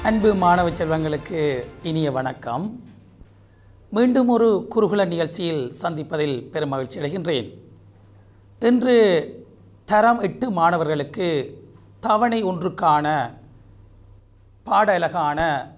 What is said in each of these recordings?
அன்பு மாணவ செல்வங்களுக்கு இனிய வணக்கம் மீண்டும் ஒரு குருகுல நிகழ்ச்சியில் சந்திப்பதில் பெருமகிழ்ச்சி அடைகின்றேன் இன்று தரம் எட்டு மாணவர்களுக்கு தவணை ஒன்றுக்கான பாட அலகான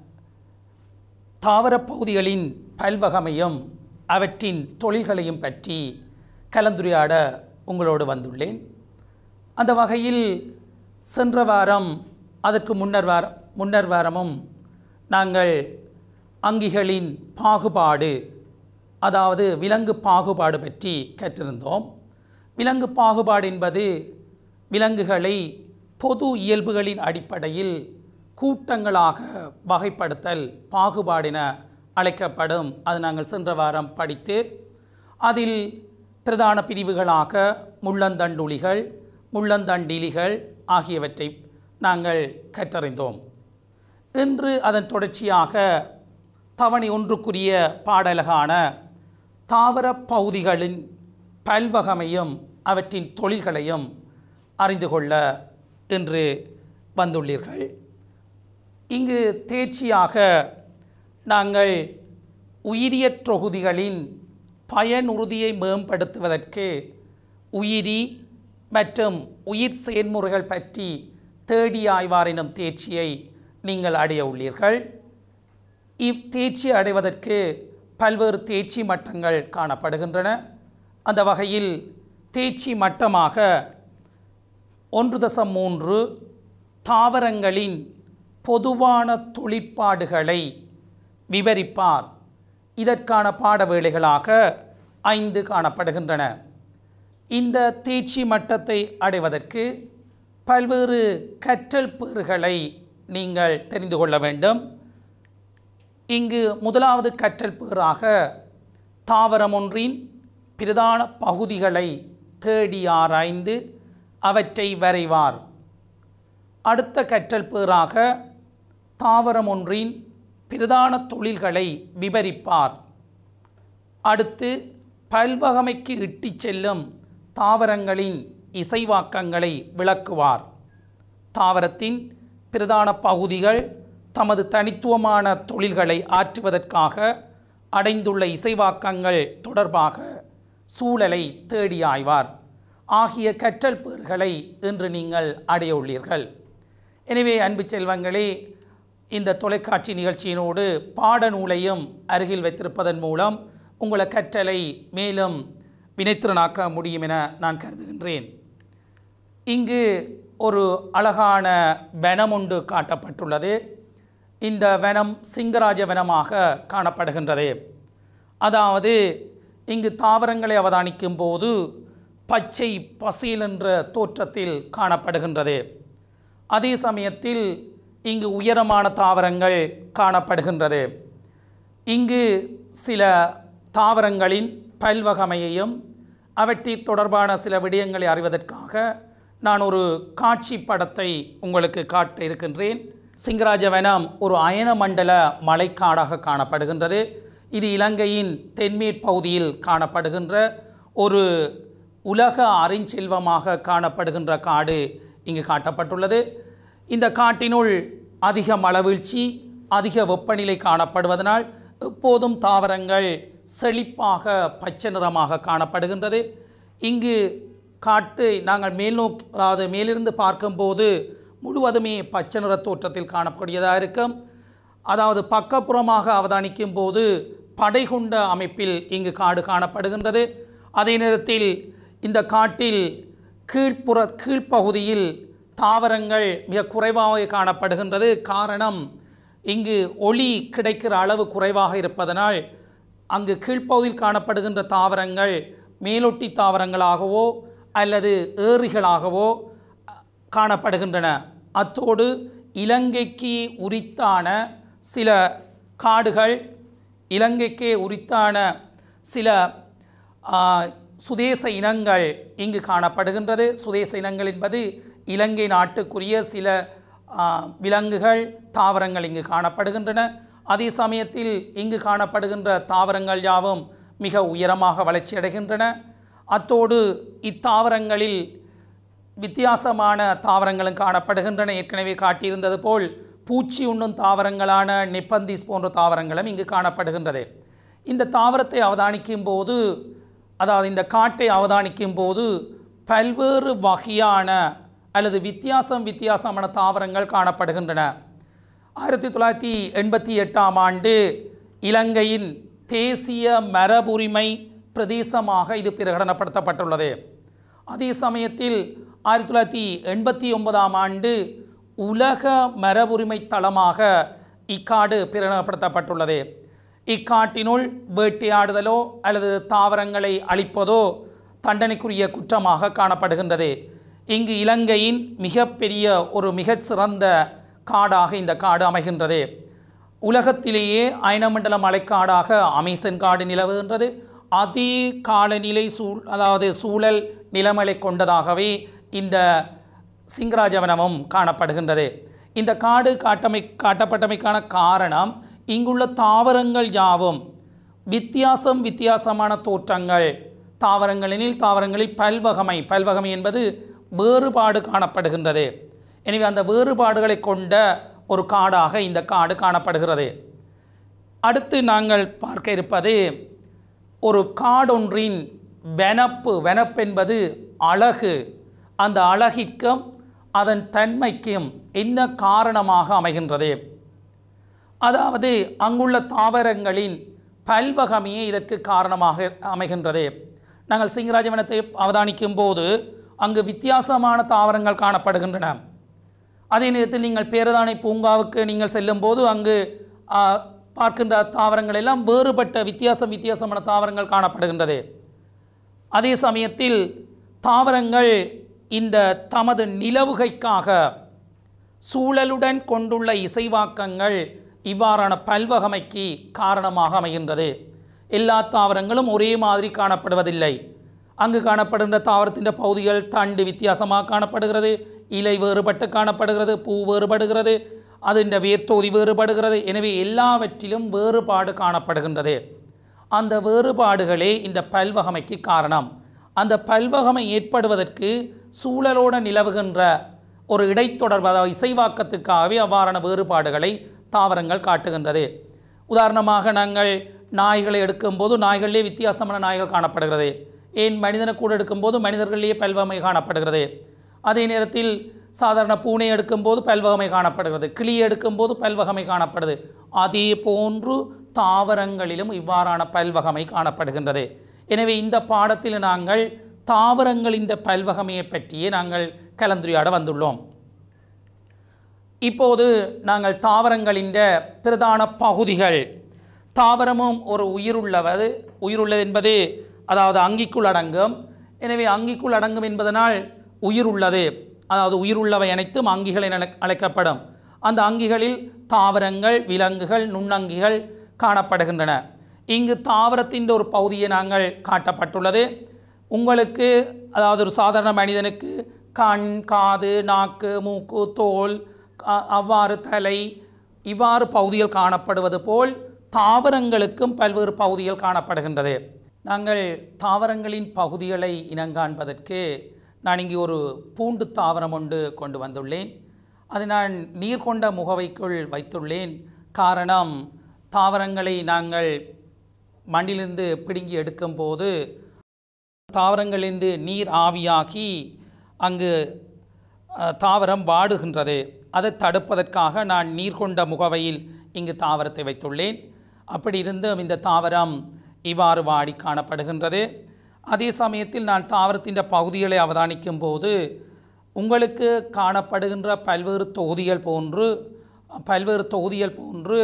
தாவரப் பகுதிகளின் பல்வகமையும் அவற்றின் தொழில்களையும் பற்றி கலந்துரையாட உங்களோடு வந்துள்ளேன் அந்த வகையில் சென்ற வாரம் அதற்கு முன்னர் வார முன்னர் வாரமும் நாங்கள் அங்கிகளின் பாகுபாடு அதாவது விலங்கு பாகுபாடு பற்றி கற்றிருந்தோம் விலங்கு பாகுபாடு என்பது விலங்குகளை பொது இயல்புகளின் அடிப்படையில் கூட்டங்களாக வகைப்படுத்தல் பாகுபாடென அழைக்கப்படும் அது நாங்கள் சென்ற வாரம் படித்து அதில் பிரதான பிரிவுகளாக முள்ளந்தண்டுளிகள் முள்ளந்தண்டிலிகள் ஆகியவற்றை நாங்கள் கற்றறிந்தோம் இன்று அதன் தொடர்ச்சியாக தவணை ஒன்றுக்குரிய பாடலகான தாவர பகுதிகளின் பல்வகமையும் அவற்றின் தொழில்களையும் அறிந்து கொள்ள இன்று வந்துள்ளீர்கள் இங்கு தேர்ச்சியாக நாங்கள் உயிரியற் தொகுதிகளின் பயனுறுதியை மேம்படுத்துவதற்கு உயிரி மற்றும் உயிர் செயல்முறைகள் பற்றி தேடி ஆய்வார் எனும் தேர்ச்சியை நீங்கள் அடைய உள்ளீர்கள் இத்தேர்ச்சி அடைவதற்கு பல்வேறு தேர்ச்சி மட்டங்கள் காணப்படுகின்றன அந்த வகையில் தேர்ச்சி மட்டமாக ஒன்று தசம் மூன்று தாவரங்களின் பொதுவான தொழிற்பாடுகளை விவரிப்பார் இதற்கான பாட வேளைகளாக ஐந்து காணப்படுகின்றன இந்த தேர்ச்சி மட்டத்தை அடைவதற்கு பல்வேறு கற்றல் பேறுகளை நீங்கள் தெரிந்து கொள்ள வேண்டும் இங்கு முதலாவது கற்றல் பேறாக தாவரம் ஒன்றின் பிரதான பகுதிகளை தேடி ஆராய்ந்து அவற்றை வரைவார் அடுத்த கற்றல் பேறாக தாவரம் ஒன்றின் பிரதான தொழில்களை விவரிப்பார் அடுத்து பல்வகமைக்கு இட்டிச் செல்லும் தாவரங்களின் இசைவாக்கங்களை விளக்குவார் தாவரத்தின் பிரதான பகுதிகள் தமது தனித்துவமான தொழில்களை ஆற்றுவதற்காக அடைந்துள்ள இசைவாக்கங்கள் தொடர்பாக சூழலை தேடி ஆய்வார் ஆகிய கற்றல் பேறுகளை இன்று நீங்கள் அடைய உள்ளீர்கள் எனவே அன்பு செல்வங்களே இந்த தொலைக்காட்சி நிகழ்ச்சியினோடு பாடநூலையும் அருகில் வைத்திருப்பதன் மூலம் உங்களை கற்றலை மேலும் வினைத்திறனாக்க முடியும் என நான் கருதுகின்றேன் இங்கு ஒரு அழகான வனம் ஒன்று காட்டப்பட்டுள்ளது இந்த வனம் சிங்கராஜ வனமாக காணப்படுகின்றது அதாவது இங்கு தாவரங்களை அவதானிக்கும் போது பச்சை பசேல் என்ற தோற்றத்தில் காணப்படுகின்றது அதே சமயத்தில் இங்கு உயரமான தாவரங்கள் காணப்படுகின்றது இங்கு சில தாவரங்களின் பல்வகமையையும் அவற்றில் தொடர்பான சில விடயங்களை அறிவதற்காக நான் ஒரு காட்சி படத்தை உங்களுக்கு காட்ட இருக்கின்றேன் சிங்கராஜ வனம் ஒரு அயன மண்டல மலைக்காடாக காணப்படுகின்றது இது இலங்கையின் தென்மேற்பகுதியில் காணப்படுகின்ற ஒரு உலக அரிஞ்செல்வமாக காணப்படுகின்ற காடு இங்கு காட்டப்பட்டுள்ளது இந்த காட்டினுள் அதிக மழவீழ்ச்சி அதிக வெப்பநிலை காணப்படுவதனால் எப்போதும் தாவரங்கள் செழிப்பாக பச்சை நிறமாக காணப்படுகின்றது இங்கு காட்டு நாங்கள் மேல் நோக்கி அதாவது மேலிருந்து பார்க்கும்போது முழுவதுமே பச்சை நிற தோற்றத்தில் காணக்கூடியதாக இருக்கும் அதாவது பக்கப்புறமாக அவதானிக்கும் போது படைகொண்ட அமைப்பில் இங்கு காடு காணப்படுகின்றது அதே நேரத்தில் இந்த காட்டில் கீழ்ப்புற கீழ்ப்பகுதியில் தாவரங்கள் மிக குறைவாக காணப்படுகின்றது காரணம் இங்கு ஒளி கிடைக்கிற அளவு குறைவாக இருப்பதனால் அங்கு கீழ்ப்பகுதியில் காணப்படுகின்ற தாவரங்கள் மேலொட்டி தாவரங்களாகவோ அல்லது ஏரிகளாகவோ காணப்படுகின்றன அத்தோடு இலங்கைக்கு உரித்தான சில காடுகள் இலங்கைக்கே உரித்தான சில சுதேச இனங்கள் இங்கு காணப்படுகின்றது சுதேச இனங்கள் என்பது இலங்கை நாட்டுக்குரிய சில விலங்குகள் தாவரங்கள் இங்கு காணப்படுகின்றன அதே சமயத்தில் இங்கு காணப்படுகின்ற தாவரங்கள் யாவும் மிக உயரமாக வளர்ச்சியடைகின்றன அத்தோடு இத்தாவரங்களில் வித்தியாசமான தாவரங்களும் காணப்படுகின்றன ஏற்கனவே காட்டியிருந்தது போல் பூச்சி உண்ணும் தாவரங்களான நிப்பந்திஸ் போன்ற தாவரங்களும் இங்கு காணப்படுகின்றது இந்த தாவரத்தை அவதானிக்கும் போது அதாவது இந்த காட்டை அவதானிக்கும் போது பல்வேறு வகையான அல்லது வித்தியாசம் வித்தியாசமான தாவரங்கள் காணப்படுகின்றன ஆயிரத்தி தொள்ளாயிரத்தி எண்பத்தி எட்டாம் ஆண்டு இலங்கையின் தேசிய மரபுரிமை பிரதேசமாக இது பிரகடனப்படுத்தப்பட்டுள்ளது அதே சமயத்தில் ஆயிரத்தி தொள்ளாயிரத்தி எண்பத்தி ஒன்பதாம் ஆண்டு உலக மரபுரிமை தளமாக இக்காடு பிரகடனப்படுத்தப்பட்டுள்ளது இக்காட்டினுள் வேட்டையாடுதலோ அல்லது தாவரங்களை அழிப்பதோ தண்டனைக்குரிய குற்றமாக காணப்படுகின்றது இங்கு இலங்கையின் மிகப்பெரிய ஒரு மிகச்சிறந்த காடாக இந்த காடு அமைகின்றது உலகத்திலேயே அயனமண்டல மலைக்காடாக அமேசன் காடு நிலவுகின்றது அதே காலநிலை சூழ் அதாவது சூழல் நிலைமலை கொண்டதாகவே இந்த சிங்கராஜவனமும் காணப்படுகின்றது இந்த காடு காட்டமை காட்டப்பட்டமைக்கான காரணம் இங்குள்ள தாவரங்கள் யாவும் வித்தியாசம் வித்தியாசமான தோற்றங்கள் தாவரங்களெனில் தாவரங்களில் பல்வகமை பல்வகமை என்பது வேறுபாடு காணப்படுகின்றது எனவே அந்த வேறுபாடுகளை கொண்ட ஒரு காடாக இந்த காடு காணப்படுகிறது அடுத்து நாங்கள் பார்க்க இருப்பது ஒரு காடொன்றின் வெனப்பு வெனப்பு என்பது அழகு அந்த அழகிற்கும் அதன் தன்மைக்கும் என்ன காரணமாக அமைகின்றது அதாவது அங்குள்ள தாவரங்களின் பல்வகமையே இதற்கு காரணமாக அமைகின்றது நாங்கள் சிங்கராஜவனத்தை அவதானிக்கும் போது அங்கு வித்தியாசமான தாவரங்கள் காணப்படுகின்றன அதே நேரத்தில் நீங்கள் பேரதானை பூங்காவுக்கு நீங்கள் செல்லும்போது அங்கு ஆ, பார்க்கின்ற தாவரங்கள் எல்லாம் வேறுபட்ட வித்தியாசம் வித்தியாசமான தாவரங்கள் காணப்படுகின்றது அதே சமயத்தில் தாவரங்கள் இந்த தமது நிலவுகைக்காக சூழலுடன் கொண்டுள்ள இசைவாக்கங்கள் இவ்வாறான பல்வகமைக்கு காரணமாக அமைகின்றது எல்லா தாவரங்களும் ஒரே மாதிரி காணப்படுவதில்லை அங்கு காணப்படுகின்ற தாவரத்தின் பகுதிகள் தண்டு வித்தியாசமாக காணப்படுகிறது இலை வேறுபட்டு காணப்படுகிறது பூ வேறுபடுகிறது அதின் வேர்த்தோதி வேறுபடுகிறது எனவே எல்லாவற்றிலும் வேறுபாடு காணப்படுகின்றது அந்த வேறுபாடுகளே இந்த பல்வகமைக்கு காரணம் அந்த பல்வகமை ஏற்படுவதற்கு சூழலோடு நிலவுகின்ற ஒரு இடைத்தொடர்பு அதாவது இசைவாக்கத்துக்காகவே அவ்வாறான வேறுபாடுகளை தாவரங்கள் காட்டுகின்றது உதாரணமாக நாங்கள் நாய்களை எடுக்கும்போது நாய்களிலே வித்தியாசமான நாய்கள் காணப்படுகிறது ஏன் மனிதனை கூட எடுக்கும்போது மனிதர்களிலேயே பல்வகமை காணப்படுகிறது அதே நேரத்தில் சாதாரண பூனை எடுக்கும்போது பல்வகமை காணப்படுகிறது கிளி எடுக்கும்போது பல்வகமை காணப்படுது அதே போன்று தாவரங்களிலும் இவ்வாறான பல்வகமை காணப்படுகின்றது எனவே இந்த பாடத்தில் நாங்கள் தாவரங்களின் பல்வகமையை பற்றியே நாங்கள் கலந்துரையாட வந்துள்ளோம் இப்போது நாங்கள் தாவரங்களின் பிரதான பகுதிகள் தாவரமும் ஒரு உயிருள்ளவது உயிருள்ளது என்பது அதாவது அங்கிக்குள் அடங்கும் எனவே அங்கிக்குள் அடங்கும் என்பதனால் உயிர் உள்ளது அதாவது உயிருள்ளவை அனைத்தும் அங்கிகள் என அழைக்- அழைக்கப்படும் அந்த அங்கிகளில் தாவரங்கள் விலங்குகள் நுண்ணங்கிகள் காணப்படுகின்றன இங்கு தாவரத்தின் ஒரு பகுதியை நாங்கள் காட்டப்பட்டுள்ளது உங்களுக்கு அதாவது ஒரு சாதாரண மனிதனுக்கு கண் காது நாக்கு மூக்கு தோல் அ- அவ்வாறு தலை இவ்வாறு பகுதிகள் காணப்படுவது போல் தாவரங்களுக்கும் பல்வேறு பகுதிகள் காணப்படுகின்றது நாங்கள் தாவரங்களின் பகுதிகளை இனங்காண்பதற்கு நான் இங்கே ஒரு பூண்டு தாவரம் ஒன்று கொண்டு வந்துள்ளேன் அதை நான் நீர் கொண்ட முகவைக்குள் வைத்துள்ளேன் காரணம் தாவரங்களை நாங்கள் மண்ணிலிருந்து பிடுங்கி எடுக்கும்போது தாவரங்களிலிருந்து நீர் ஆவியாகி அங்கு அஹ், தாவரம் வாடுகின்றது அதை தடுப்பதற்காக நான் நீர் கொண்ட முகவையில் இங்கு தாவரத்தை வைத்துள்ளேன் அப்படி இருந்தும் இந்த தாவரம் இவ்வாறு வாடி காணப்படுகின்றது அதே சமயத்தில் நான் தாவரத்தின் பகுதிகளை அவதானிக்கும் போது உங்களுக்கு காணப்படுகின்ற பல்வேறு தொகுதிகள் போன்று பல்வேறு தொகுதிகள் போன்று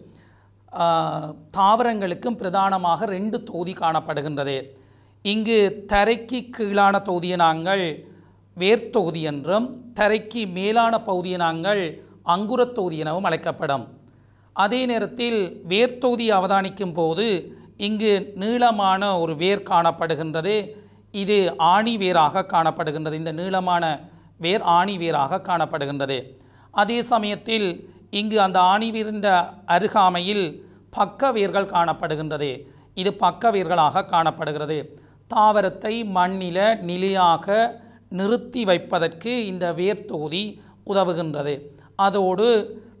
ஆஹ், தாவரங்களுக்கும் பிரதானமாக ரெண்டு தொகுதி காணப்படுகின்றது இங்கு தரைக்கு கீழான தொகுதியை நாங்கள் வேர்த்தொகுதி என்றும் தரைக்கு மேலான பகுதியை நாங்கள் அங்குரத் தொகுதி எனவும் அழைக்கப்படும் அதே நேரத்தில் வேர்த்தொகுதியை அவதானிக்கும் போது இங்கு நீளமான ஒரு வேர் காணப்படுகின்றது இது ஆணி வேராக காணப்படுகின்றது இந்த நீளமான வேர் ஆணி வேராக காணப்படுகின்றது அதே சமயத்தில் இங்கு அந்த ஆணி வேரின் அருகாமையில் பக்க வேர்கள் காணப்படுகின்றது இது பக்க வேர்களாக காணப்படுகிறது தாவரத்தை மண்ணில நிலையாக நிறுத்தி வைப்பதற்கு இந்த வேர் தொகுதி உதவுகின்றது அதோடு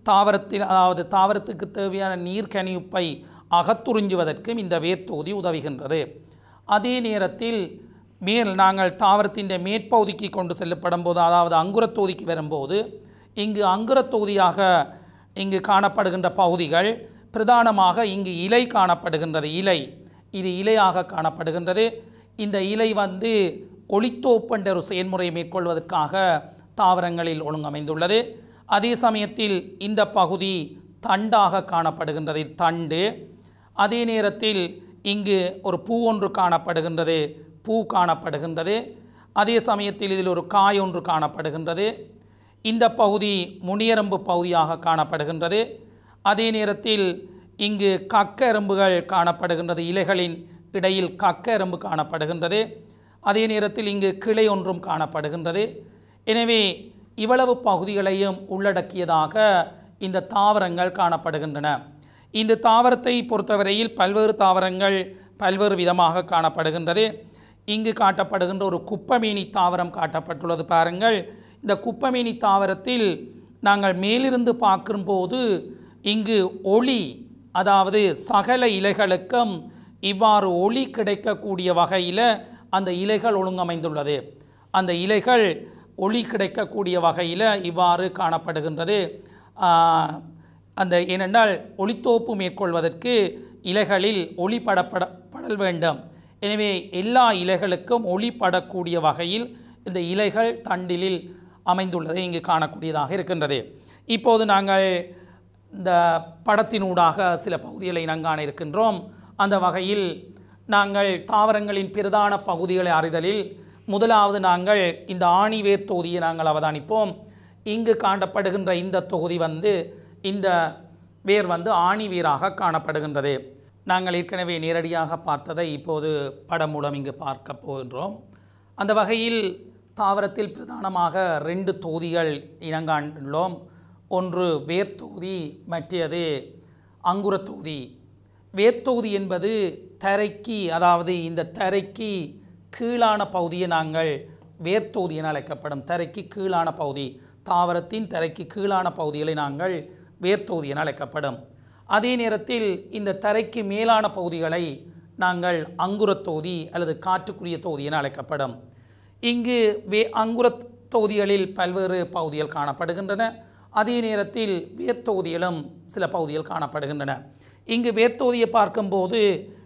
தாவரத்தில் அதாவது தாவரத்துக்கு தேவையான நீர்க்கணிப்பை அகத்துறிஞ்சுவதற்கும் இந்த வேர்த்தொகுதி உதவுகின்றது அதே நேரத்தில் மேல் நாங்கள் தாவரத்தின் மேற்பகுதிக்கு கொண்டு செல்லப்படும் போது அதாவது அங்குரத்தொகுதிக்கு வரும்போது இங்கு அங்குரத்தொகுதியாக இங்கு காணப்படுகின்ற பகுதிகள் பிரதானமாக இங்கு இலை காணப்படுகின்றது இலை இது இலையாக காணப்படுகின்றது இந்த இலை வந்து ஒளித்தோப்பு என்ற ஒரு செயல்முறையை மேற்கொள்வதற்காக தாவரங்களில் ஒழுங்கமைந்துள்ளது அதே சமயத்தில் இந்த பகுதி தண்டாக காணப்படுகின்றது இது தண்டு அதே நேரத்தில் இங்கு ஒரு பூ ஒன்று காணப்படுகின்றது பூ காணப்படுகின்றது அதே சமயத்தில் இதில் ஒரு காய் ஒன்று காணப்படுகின்றது இந்த பகுதி முனியரம்பு பகுதியாக காணப்படுகின்றது அதே நேரத்தில் இங்கு கக்க எறும்புகள் காணப்படுகின்றது இலைகளின் இடையில் கக்க எறும்பு காணப்படுகின்றது அதே நேரத்தில் இங்கு கிளை ஒன்றும் காணப்படுகின்றது எனவே இவ்வளவு பகுதிகளையும் உள்ளடக்கியதாக இந்த தாவரங்கள் காணப்படுகின்றன இந்த தாவரத்தை பொறுத்தவரையில் பல்வேறு தாவரங்கள் பல்வேறு விதமாக காணப்படுகின்றது இங்கு காட்டப்படுகின்ற ஒரு குப்பமேனி தாவரம் காட்டப்பட்டுள்ளது பாருங்கள் இந்த குப்பமேனி தாவரத்தில் நாங்கள் மேலிருந்து பார்க்கும்போது இங்கு ஒளி அதாவது சகல இலைகளுக்கும் இவ்வாறு ஒளி கிடைக்கக்கூடிய வகையில் அந்த இலைகள் ஒழுங்கமைந்துள்ளது அந்த இலைகள் ஒளி கிடைக்கக்கூடிய வகையில் இவ்வாறு காணப்படுகின்றது ஆஹ், அந்த ஏனென்றால் ஒளித்தோப்பு மேற்கொள்வதற்கு இலைகளில் ஒளி படப்பட படல் வேண்டும் எனவே எல்லா இலைகளுக்கும் ஒளி படக்கூடிய வகையில் இந்த இலைகள் தண்டிலில் அமைந்துள்ளதை இங்கு காணக்கூடியதாக இருக்கின்றது இப்போது நாங்கள் இந்த படத்தினூடாக சில பகுதிகளை நாங்கள் காண இருக்கின்றோம் அந்த வகையில் நாங்கள் தாவரங்களின் பிரதான பகுதிகளை அறிதலில் முதலாவது நாங்கள் இந்த ஆணிவேர் தொகுதியை நாங்கள் அவதானிப்போம் இங்கு காணப்படுகின்ற இந்த தொகுதி வந்து இந்த வேர் வந்து ஆணிவேராக காணப்படுகின்றது நாங்கள் ஏற்கனவே நேரடியாக பார்த்ததை இப்போது படம் மூலம் இங்கு பார்க்க போகின்றோம் அந்த வகையில் தாவரத்தில் பிரதானமாக ரெண்டு தொகுதிகள் இனங்காண்டுள்ளோம் ஒன்று வேர் தொகுதி மற்றது அங்குரத் தொகுதி வேர்த்தொகுதி என்பது தரைக்கு அதாவது இந்த தரைக்கு கீழான பகுதியை நாங்கள் வேர்த்தொகுதி என அழைக்கப்படும் தரைக்கு கீழான பகுதி தாவரத்தின் தரைக்கு கீழான பகுதிகளை நாங்கள் வேர்த்தொகுதி என அழைக்கப்படும் அதே நேரத்தில் இந்த தரைக்கு மேலான பகுதிகளை நாங்கள் அங்குரத் தொகுதி அல்லது காற்றுக்குரிய தொகுதி என அழைக்கப்படும் இங்கு வே அங்குரத் தொகுதிகளில் பல்வேறு பகுதிகள் காணப்படுகின்றன அதே நேரத்தில் வேர்த்தொகுதியிலும் சில பகுதிகள் காணப்படுகின்றன இங்கு வேர்த்தொகுதியை பார்க்கும்போது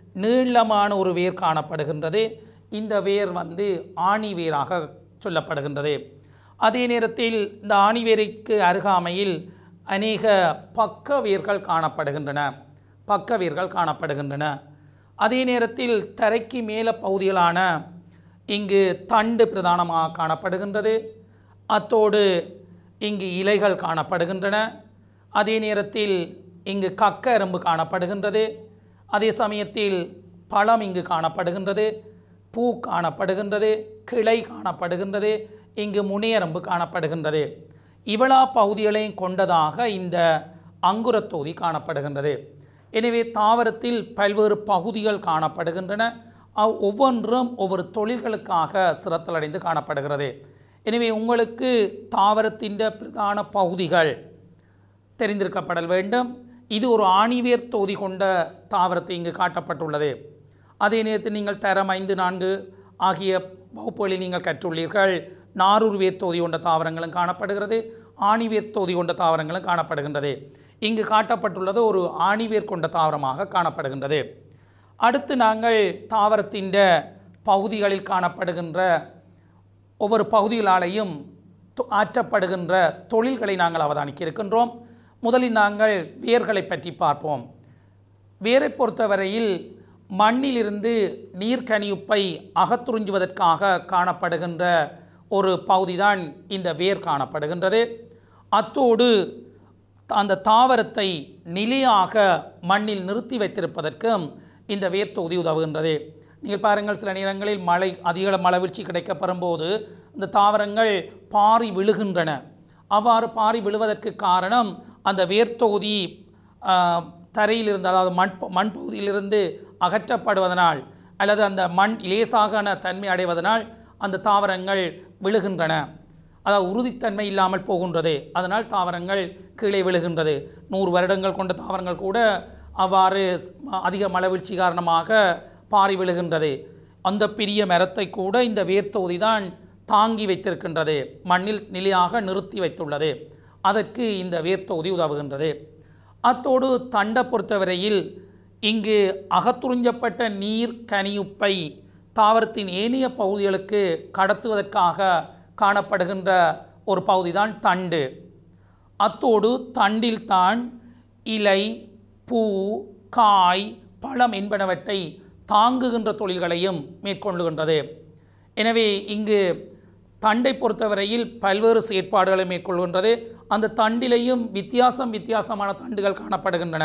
நீளமான ஒரு வேர் காணப்படுகின்றது இந்த வேர் வந்து ஆணி வேராக சொல்லப்படுகின்றது அதே நேரத்தில் இந்த ஆணி வேருக்கு அருகாமையில் அநேக பக்க வேர்கள் காணப்படுகின்றன பக்க வேர்கள் காணப்படுகின்றன அதே நேரத்தில் தரைக்கு மேல பகுதிகளான இங்கு தண்டு பிரதானமாக காணப்படுகின்றது அத்தோடு இங்கு இலைகள் காணப்படுகின்றன அதே நேரத்தில் இங்கு கக்க எறும்பு காணப்படுகின்றது அதே சமயத்தில் பழம் இங்கு காணப்படுகின்றது பூ காணப்படுகின்றது கிளை காணப்படுகின்றது இங்கு முனையரம்பு காணப்படுகின்றது இவளா பகுதிகளையும் கொண்டதாக இந்த அங்குரத் தொகுதி காணப்படுகின்றது எனவே தாவரத்தில் பல்வேறு பகுதிகள் காணப்படுகின்றன அவ் ஒவ்வொன்றும் ஒவ்வொரு தொழில்களுக்காக சிரத்தலடைந்து காணப்படுகிறது எனவே உங்களுக்கு தாவரத்தின் பிரதான பகுதிகள் தெரிந்திருக்கப்படல் வேண்டும் இது ஒரு ஆணிவேர் தொகுதி கொண்ட தாவரத்தை இங்கு காட்டப்பட்டுள்ளது அதே நேரத்தில் நீங்கள் தரம் ஐந்து நான்கு ஆகிய வகுப்புகளில் நீங்கள் கற்றுள்ளீர்கள் நாரூர் வேர் தொகுதி கொண்ட தாவரங்களும் காணப்படுகிறது ஆணிவேர் தொகுதி கொண்ட தாவரங்களும் காணப்படுகின்றது இங்கு காட்டப்பட்டுள்ளது ஒரு ஆணிவேர் கொண்ட தாவரமாக காணப்படுகின்றது அடுத்து நாங்கள் தாவரத்தின் பகுதிகளில் காணப்படுகின்ற ஒவ்வொரு பகுதிகளாலேயும் தொ- ஆற்றப்படுகின்ற தொழில்களை நாங்கள் அவதானிக்க இருக்கின்றோம் முதலில் நாங்கள் வேர்களை பற்றி பார்ப்போம் வேரை பொறுத்தவரையில் மண்ணிலிருந்து நீர்க்கனியுப்பை அகத்துறிஞ்சுவதற்காக காணப்படுகின்ற ஒரு பகுதிதான் இந்த வேர் காணப்படுகின்றது அத்தோடு அந்த தாவரத்தை நிலையாக மண்ணில் நிறுத்தி வைத்திருப்பதற்கும் இந்த வேர் தொகுதி உதவுகின்றது நீங்கள் பாருங்கள் சில நேரங்களில் மழை அதிக மழைவீழ்ச்சி கிடைக்கப்பெறும் போது இந்த தாவரங்கள் பாரி விழுகின்றன அவ்வாறு பாரி விழுவதற்கு காரணம் அந்த வேர்த்தொகுதி ஆஹ், தரையிலிருந்து அதாவது மண் ப- மண் பகுதியிலிருந்து அகற்றப்படுவதனால் அல்லது அந்த மண் லேசாகான தன்மை அடைவதனால் அந்த தாவரங்கள் விழுகின்றன அதாவது உறுதித்தன்மை இல்லாமல் போகின்றது அதனால் தாவரங்கள் கீழே விழுகின்றது நூறு வருடங்கள் கொண்ட தாவரங்கள் கூட அவ்வாறு ஸ்- அதிக மழவீழ்ச்சி காரணமாக பாரி விழுகின்றது அந்த பெரிய மரத்தை கூட இந்த வேர்த்தொகுதி தான் தாங்கி வைத்திருக்கின்றது மண்ணில் நிலையாக நிறுத்தி வைத்துள்ளது அதற்கு இந்த வேர்த்தொகுதி உதவுகின்றது அத்தோடு தண்டை பொறுத்தவரையில் இங்கு அகத்துறிஞ்சப்பட்ட நீர் கனியுப்பை தாவரத்தின் ஏனைய பகுதிகளுக்கு கடத்துவதற்காக காணப்படுகின்ற ஒரு பகுதிதான் தண்டு அத்தோடு தண்டில்தான் இலை பூ காய் பழம் என்பனவற்றை தாங்குகின்ற தொழில்களையும் மேற்கொள்ளுகின்றது எனவே இங்கு தண்டை பொறுத்தவரையில் பல்வேறு செயற்பாடுகளை மேற்கொள்கின்றது அந்த தண்டிலேயும் வித்தியாசம் வித்தியாசமான தண்டுகள் காணப்படுகின்றன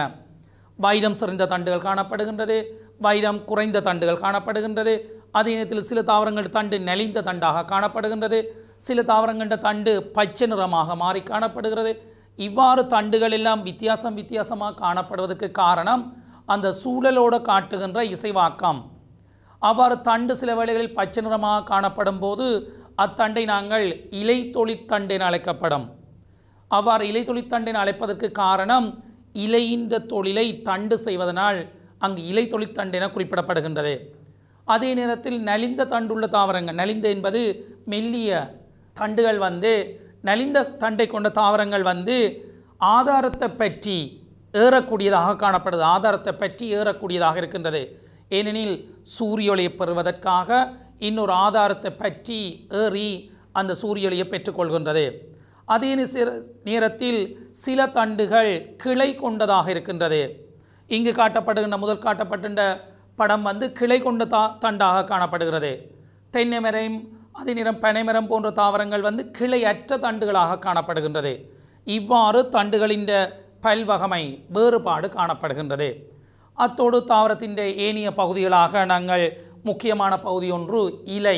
வைரம் சிறந்த தண்டுகள் காணப்படுகின்றது வைரம் குறைந்த தண்டுகள் காணப்படுகின்றது அதே நேரத்தில் சில தாவரங்கள் தண்டு நெளிந்த தண்டாக காணப்படுகின்றது சில தாவரங்கள தண்டு பச்சை நிறமாக மாறி காணப்படுகிறது இவ்வாறு தண்டுகள் எல்லாம் வித்தியாசம் வித்தியாசமாக காணப்படுவதற்கு காரணம் அந்த சூழலோடு காட்டுகின்ற இசைவாக்கம் அவ்வாறு தண்டு சில வேளைகளில் பச்சை நிறமாக காணப்படும் போது அத்தண்டை நாங்கள் இலை தொழிற்தண்டு என அழைக்கப்படும் அவ்வாறு இலை தொழிற்தண்டு என அழைப்பதற்கு காரணம் இலையின்ற தொழிலை தண்டு செய்வதனால் அங்கு இலை தொழிற்தண்டு என குறிப்பிடப்படுகின்றது அதே நேரத்தில் நலிந்த தண்டுள்ள தாவரங்கள் நலிந்த என்பது மெல்லிய தண்டுகள் வந்து நலிந்த தண்டை கொண்ட தாவரங்கள் வந்து ஆதாரத்தை பற்றி ஏறக்கூடியதாக காணப்படுது ஆதாரத்தை பற்றி ஏறக்கூடியதாக இருக்கின்றது ஏனெனில் சூரிய ஒளியை பெறுவதற்காக இன்னொரு ஆதாரத்தை பற்றி ஏறி அந்த சூரிய ஒளியை பெற்றுக்கொள்கின்றது அதே நேர- நேரத்தில் சில தண்டுகள் கிளை கொண்டதாக இருக்கின்றது இங்கு காட்டப்படுகின்ற முதல் காட்டப்பட்டுள்ள படம் வந்து கிளை கொண்ட தா தண்டாக காணப்படுகிறது தென்னை மரம் அதே நேரம் பனைமரம் போன்ற தாவரங்கள் வந்து கிளையற்ற தண்டுகளாக காணப்படுகின்றது இவ்வாறு தண்டுகளின் பல்வகமை வேறுபாடு காணப்படுகின்றது அத்தோடு தாவரத்தின் ஏனைய பகுதிகளாக நாங்கள் முக்கியமான பகுதி ஒன்று இலை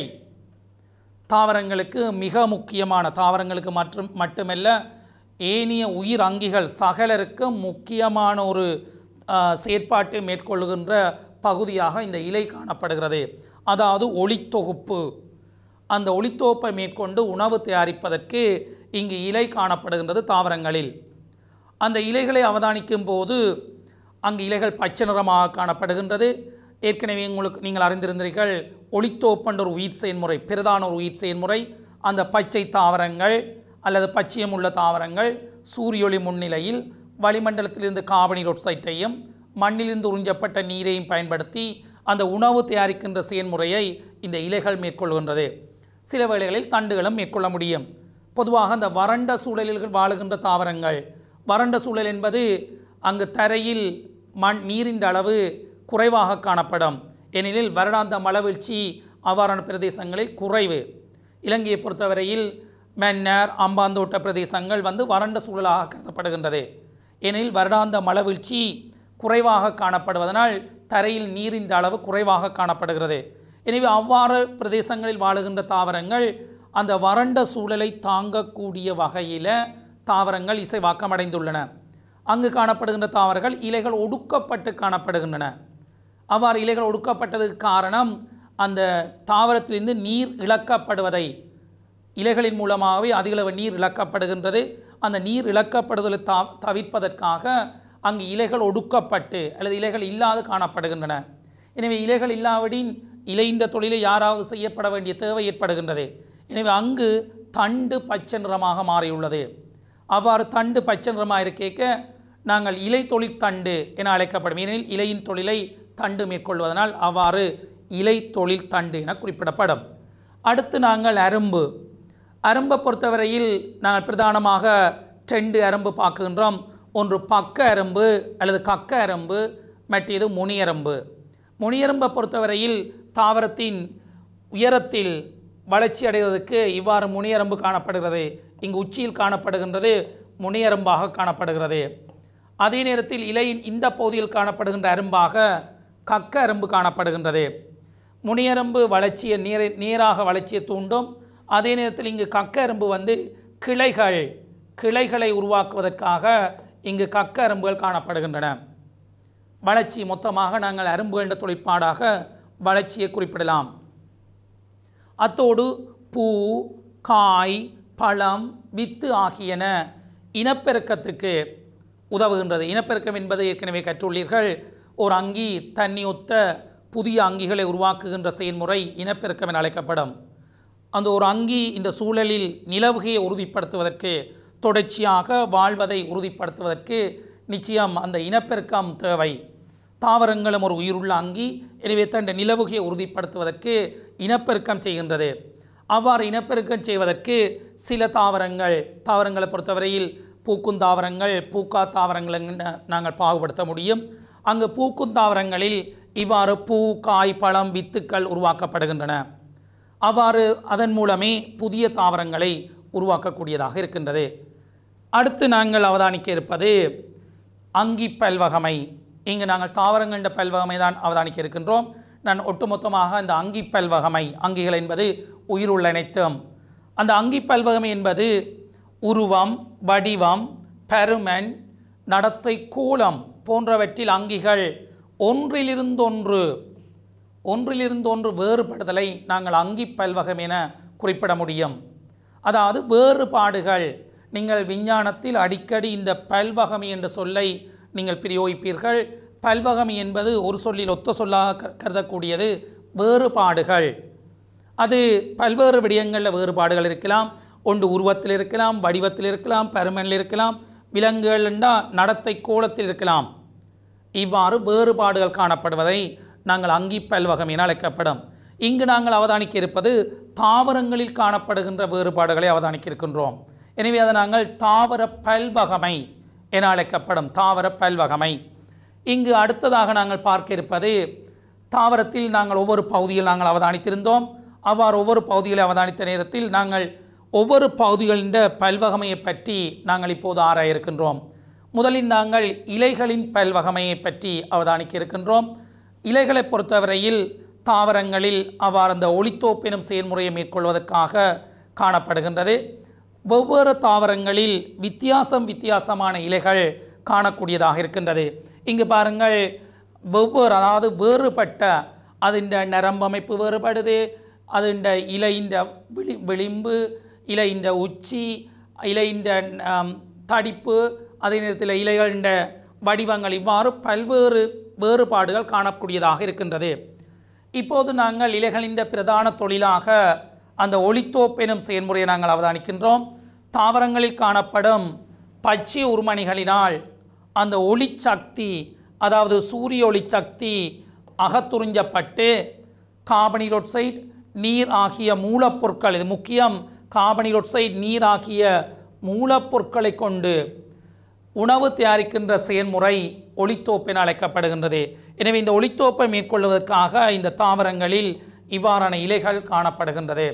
தாவரங்களுக்கு மிக முக்கியமான தாவரங்களுக்கு மற்றும் மட்டுமல்ல ஏனைய உயிர் அங்கிகள் சகலருக்கும் முக்கியமான ஒரு ஆ, செயற்பாட்டை மேற்கொள்ளுகின்ற பகுதியாக இந்த இலை காணப்படுகிறது அதாவது ஒளித்தொகுப்பு அந்த ஒளித்தொகுப்பை மேற்கொண்டு உணவு தயாரிப்பதற்கு இங்கு இலை காணப்படுகின்றது தாவரங்களில் அந்த இலைகளை அவதானிக்கும் போது அங்கு இலைகள் பச்சை நிறமாக காணப்படுகின்றது ஏற்கனவே உங்களுக்கு நீங்கள் அறிந்திருந்தீர்கள் ஒளித்தோப்பன்ற ஒரு உயிர் செயல்முறை பிரதான ஒரு உயிர் செயல்முறை அந்த பச்சை தாவரங்கள் அல்லது பச்சையம் உள்ள தாவரங்கள் சூரிய ஒளி முன்னிலையில் வளிமண்டலத்திலிருந்து கார்பனீர் ஒக்சைட்டையும் மண்ணிலிருந்து உறிஞ்சப்பட்ட நீரையும் பயன்படுத்தி அந்த உணவு தயாரிக்கின்ற செயல்முறையை இந்த இலைகள் மேற்கொள்கின்றது சில வேளைகளில் தண்டுகளும் மேற்கொள்ள முடியும் பொதுவாக அந்த வறண்ட சூழலில் வாழுகின்ற தாவரங்கள் வறண்ட சூழல் என்பது அங்கு தரையில் மண் நீரின் அளவு குறைவாக காணப்படும் ஏனெனில் வருடாந்த மழவீழ்ச்சி அவ்வாறான பிரதேசங்களில் குறைவு இலங்கையை பொறுத்தவரையில் மன்னர் அம்பாந்தோட்ட பிரதேசங்கள் வந்து வறண்ட சூழலாக கருதப்படுகின்றது ஏனெனில் வருடாந்த மழவீழ்ச்சி குறைவாக காணப்படுவதனால் தரையில் நீரின் அளவு குறைவாக காணப்படுகிறது எனவே அவ்வாறு பிரதேசங்களில் வாழுகின்ற தாவரங்கள் அந்த வறண்ட சூழலை தாங்கக்கூடிய வகையில் தாவரங்கள் இசைவாக்கமடைந்துள்ளன அங்கு காணப்படுகின்ற தாவரங்கள் இலைகள் ஒடுக்கப்பட்டு காணப்படுகின்றன அவ்வாறு இலைகள் ஒடுக்கப்பட்டதுக்கு காரணம் அந்த தாவரத்திலிருந்து நீர் இழக்கப்படுவதை இலைகளின் மூலமாகவே அதிகளவு நீர் இழக்கப்படுகின்றது அந்த நீர் இழக்கப்படுதலை தா தவிர்ப்பதற்காக அங்கு இலைகள் ஒடுக்கப்பட்டு அல்லது இலைகள் இல்லாது காணப்படுகின்றன எனவே இலைகள் இல்லாவிடின் இலைந்த தொழிலை யாராவது செய்யப்பட வேண்டிய தேவை ஏற்படுகின்றது எனவே அங்கு தண்டு பச்சை நிறமாக மாறியுள்ளது அவ்வாறு தண்டு பச்சை நிறமாக இருக்கேக்க நாங்கள் இலை தொழில் தண்டு என அழைக்கப்படும் ஏனெனில் இலையின் தொழிலை தண்டு மேற்கொள்வதனால் அவ்வாறு இலை தொழில் தண்டு என குறிப்பிடப்படும் அடுத்து நாங்கள் அரும்பு அரும்பை பொறுத்தவரையில் நாங்கள் பிரதானமாக ரெண்டு அரும்பு பார்க்கின்றோம் ஒன்று பக்க அரும்பு அல்லது கக்க அரும்பு மற்றது முனியரம்பு முனியரம்பை பொறுத்தவரையில் தாவரத்தின் உயரத்தில் வளர்ச்சி அடைவதற்கு இவ்வாறு முனியரம்பு காணப்படுகிறது இங்கு உச்சியில் காணப்படுகின்றது முனியரம்பாக காணப்படுகிறது அதே நேரத்தில் இலையின் இந்த பகுதியில் காணப்படுகின்ற அரும்பாக கக்க அரும்பு காணப்படுகின்றது முனியரம்பு வளர்ச்சியை நீரை நீராக வளர்ச்சியை தூண்டும் அதே நேரத்தில் இங்கு கக்க அரும்பு வந்து கிளைகள் கிளைகளை உருவாக்குவதற்காக இங்கு கக்க அரும்புகள் காணப்படுகின்றன வளர்ச்சி மொத்தமாக நாங்கள் அரும்பு என்ற தொழிற்பாடாக வளர்ச்சியை குறிப்பிடலாம் அத்தோடு பூ காய் பழம் வித்து ஆகியன இனப்பெருக்கத்துக்கு உதவுகின்றது இனப்பெருக்கம் என்பது ஏற்கனவே கற்றுள்ளீர்கள் ஒரு அங்கி தண்ணி ஒத்த புதிய அங்கிகளை உருவாக்குகின்ற செயல்முறை இனப்பெருக்கம் என அழைக்கப்படும் அந்த ஒரு அங்கி இந்த சூழலில் நிலவுகையை உறுதிப்படுத்துவதற்கு தொடர்ச்சியாக வாழ்வதை உறுதிப்படுத்துவதற்கு நிச்சயம் அந்த இனப்பெருக்கம் தேவை தாவரங்களும் ஒரு உயிருள்ள அங்கி எனவே தன் நிலவுகையை உறுதிப்படுத்துவதற்கு இனப்பெருக்கம் செய்கின்றது அவ்வாறு இனப்பெருக்கம் செய்வதற்கு சில தாவரங்கள் தாவரங்களை பொறுத்தவரையில் பூக்கும் தாவரங்கள் பூக்கா தாவரங்கள் என நாங்கள் பாகுபடுத்த முடியும் அங்கு பூக்கும் தாவரங்களில் இவ்வாறு பூ காய் பழம் வித்துக்கள் உருவாக்கப்படுகின்றன அவ்வாறு அதன் மூலமே புதிய தாவரங்களை உருவாக்கக்கூடியதாக இருக்கின்றது அடுத்து நாங்கள் அவதானிக்க இருப்பது அங்கி பல்வகமை இங்கு நாங்கள் தாவரங்களின் பல்வகமை தான் அவதானிக்க இருக்கின்றோம் நான் ஒட்டுமொத்தமாக இந்த அங்கி பல்வகமை அங்கிகள் என்பது உயிருள்ள அனைத்தும் அந்த அங்கி பல்வகமை என்பது உருவம் வடிவம் பருமன் நடத்தை கூலம் போன்றவற்றில் அங்கிகள் ஒன்றிலிருந்தொன்று ஒன்றிலிருந்து ஒன்று வேறுபடுதலை நாங்கள் அங்கி பல்வகம் என குறிப்பிட முடியும் அதாவது வேறுபாடுகள் நீங்கள் விஞ்ஞானத்தில் அடிக்கடி இந்த பல்வகமை என்ற சொல்லை நீங்கள் பிரயோகிப்பீர்கள் பல்வகமை என்பது ஒரு சொல்லில் ஒத்த சொல்லாக க- கருதக்கூடியது வேறுபாடுகள் அது பல்வேறு விடயங்களில் வேறுபாடுகள் இருக்கலாம் ஒன்று உருவத்தில் இருக்கலாம் வடிவத்தில் இருக்கலாம் பருமனில் இருக்கலாம் விலங்குகள் என்றால் நடத்தை கோலத்தில் இருக்கலாம் இவ்வாறு வேறுபாடுகள் காணப்படுவதை நாங்கள் அங்கி பல்வகம் என அழைக்கப்படும் இங்கு நாங்கள் அவதானிக்க இருப்பது தாவரங்களில் காணப்படுகின்ற வேறுபாடுகளை அவதானிக்க இருக்கின்றோம் எனவே அதை நாங்கள் தாவர பல்வகமை என அழைக்கப்படும் தாவர பல்வகமை இங்கு அடுத்ததாக நாங்கள் பார்க்க இருப்பது தாவரத்தில் நாங்கள் ஒவ்வொரு பகுதியில் நாங்கள் அவதானித்திருந்தோம் அவ்வாறு ஒவ்வொரு பகுதிகளை அவதானித்த நேரத்தில் நாங்கள் ஒவ்வொரு பகுதிகளின் பல்வகமையை பற்றி நாங்கள் இப்போது ஆராய இருக்கின்றோம் முதலில் நாங்கள் இலைகளின் பல்வகமையை பற்றி அவதானிக்க இருக்கின்றோம் இலைகளை பொறுத்தவரையில் தாவரங்களில் அவ்வாறு அந்த ஒளித்தோப்பினும் செயல்முறையை மேற்கொள்வதற்காக காணப்படுகின்றது வெவ்வேறு தாவரங்களில் வித்தியாசம் வித்தியாசமான இலைகள் காணக்கூடியதாக இருக்கின்றது இங்கு பாருங்கள் வெவ்வேறு அதாவது வேறுபட்ட அதின் நரம்பமைப்பு வேறுபடுது அதின் இலையின் விளி விளிம்பு இலையின் உச்சி இலையின் ஆம், தடிப்பு அதே நேரத்தில் இலைகளின் வடிவங்கள் இவ்வாறு பல்வேறு வேறுபாடுகள் காணக்கூடியதாக இருக்கின்றது இப்போது நாங்கள் இலைகளின் பிரதான தொழிலாக அந்த ஒளித்தோப்பெனும் செயல்முறையை நாங்கள் அவதானிக்கின்றோம் தாவரங்களில் காணப்படும் பச்சை உருமணிகளினால் அந்த ஒளிச்சக்தி அதாவது சூரிய ஒளிச்சக்தி அகத்துறிஞ்சப்பட்டு கார்பனிலோட்சைட் நீர் ஆகிய மூலப்பொருட்கள் இது முக்கியம் கார்பனிலோட்சைட் நீர் ஆகிய மூலப்பொருட்களை கொண்டு உணவு தயாரிக்கின்ற செயல்முறை ஒளித்தோப்பு என அழைக்கப்படுகின்றது எனவே இந்த ஒளித்தோப்பை மேற்கொள்வதற்காக இந்த தாவரங்களில் இவ்வாறான இலைகள் காணப்படுகின்றது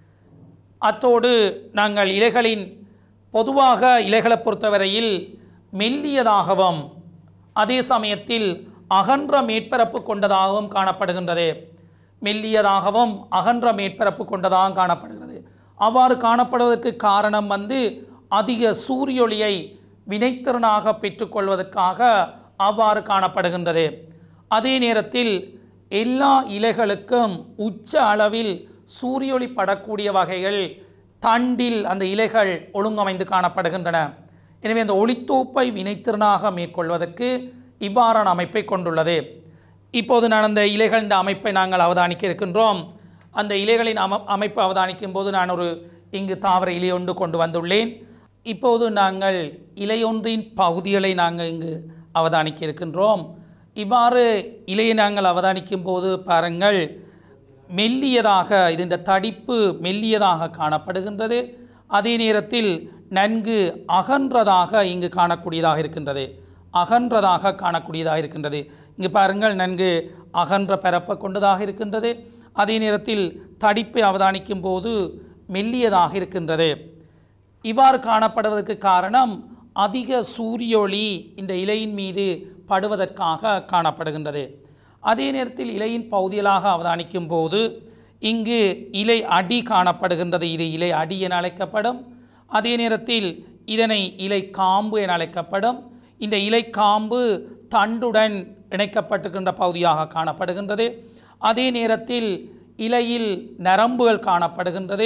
அத்தோடு நாங்கள் இலைகளின் பொதுவாக இலைகளை பொறுத்தவரையில் மெல்லியதாகவும் அதே சமயத்தில் அகன்ற மேற்பரப்பு கொண்டதாகவும் காணப்படுகின்றது மெல்லியதாகவும் அகன்ற மேற்பரப்பு கொண்டதாகவும் காணப்படுகிறது அவ்வாறு காணப்படுவதற்கு காரணம் வந்து அதிக சூரியொளியை வினைத்திறனாக பெற்றுக்கொள்வதற்காக அவ்வாறு காணப்படுகின்றது அதே நேரத்தில் எல்லா இலைகளுக்கும் உச்ச அளவில் சூரியொளி படக்கூடிய வகைகள் தண்டில் அந்த இலைகள் ஒழுங்கமைந்து காணப்படுகின்றன எனவே அந்த ஒளித்தோப்பை வினைத்திறனாக மேற்கொள்வதற்கு இவ்வாறான அமைப்பை கொண்டுள்ளது இப்போது நான் அந்த இலைகளின் அமைப்பை நாங்கள் அவதானிக்க இருக்கின்றோம் அந்த இலைகளின் அம அமைப்பு அவதானிக்கும் போது நான் ஒரு இங்கு தாவர இலை ஒன்று கொண்டு வந்துள்ளேன் இப்போது நாங்கள் இலையொன்றின் பகுதிகளை நாங்கள் இங்கு அவதானிக்க இருக்கின்றோம் இவ்வாறு இலையை நாங்கள் அவதானிக்கும் போது பாருங்கள் மெல்லியதாக இதன் தடிப்பு மெல்லியதாக காணப்படுகின்றது அதே நேரத்தில் நன்கு அகன்றதாக இங்கு காணக்கூடியதாக இருக்கின்றது அகன்றதாக காணக்கூடியதாக இருக்கின்றது இங்கு பாருங்கள் நன்கு அகன்ற பரப்பை கொண்டதாக இருக்கின்றது அதே நேரத்தில் தடிப்பை அவதானிக்கும் போது மெல்லியதாக இருக்கின்றது இவ்வாறு காணப்படுவதற்கு காரணம் அதிக சூரிய ஒளி இந்த இலையின் மீது படுவதற்காக காணப்படுகின்றது அதே நேரத்தில் இலையின் பகுதிகளாக அவதானிக்கும் போது இங்கு இலை அடி காணப்படுகின்றது இது இலை அடி என அழைக்கப்படும் அதே நேரத்தில் இதனை இலை காம்பு என அழைக்கப்படும் இந்த இலை காம்பு தண்டுடன் இணைக்கப்பட்டிருக்கின்ற பகுதியாக காணப்படுகின்றது அதே நேரத்தில் இலையில் நரம்புகள் காணப்படுகின்றது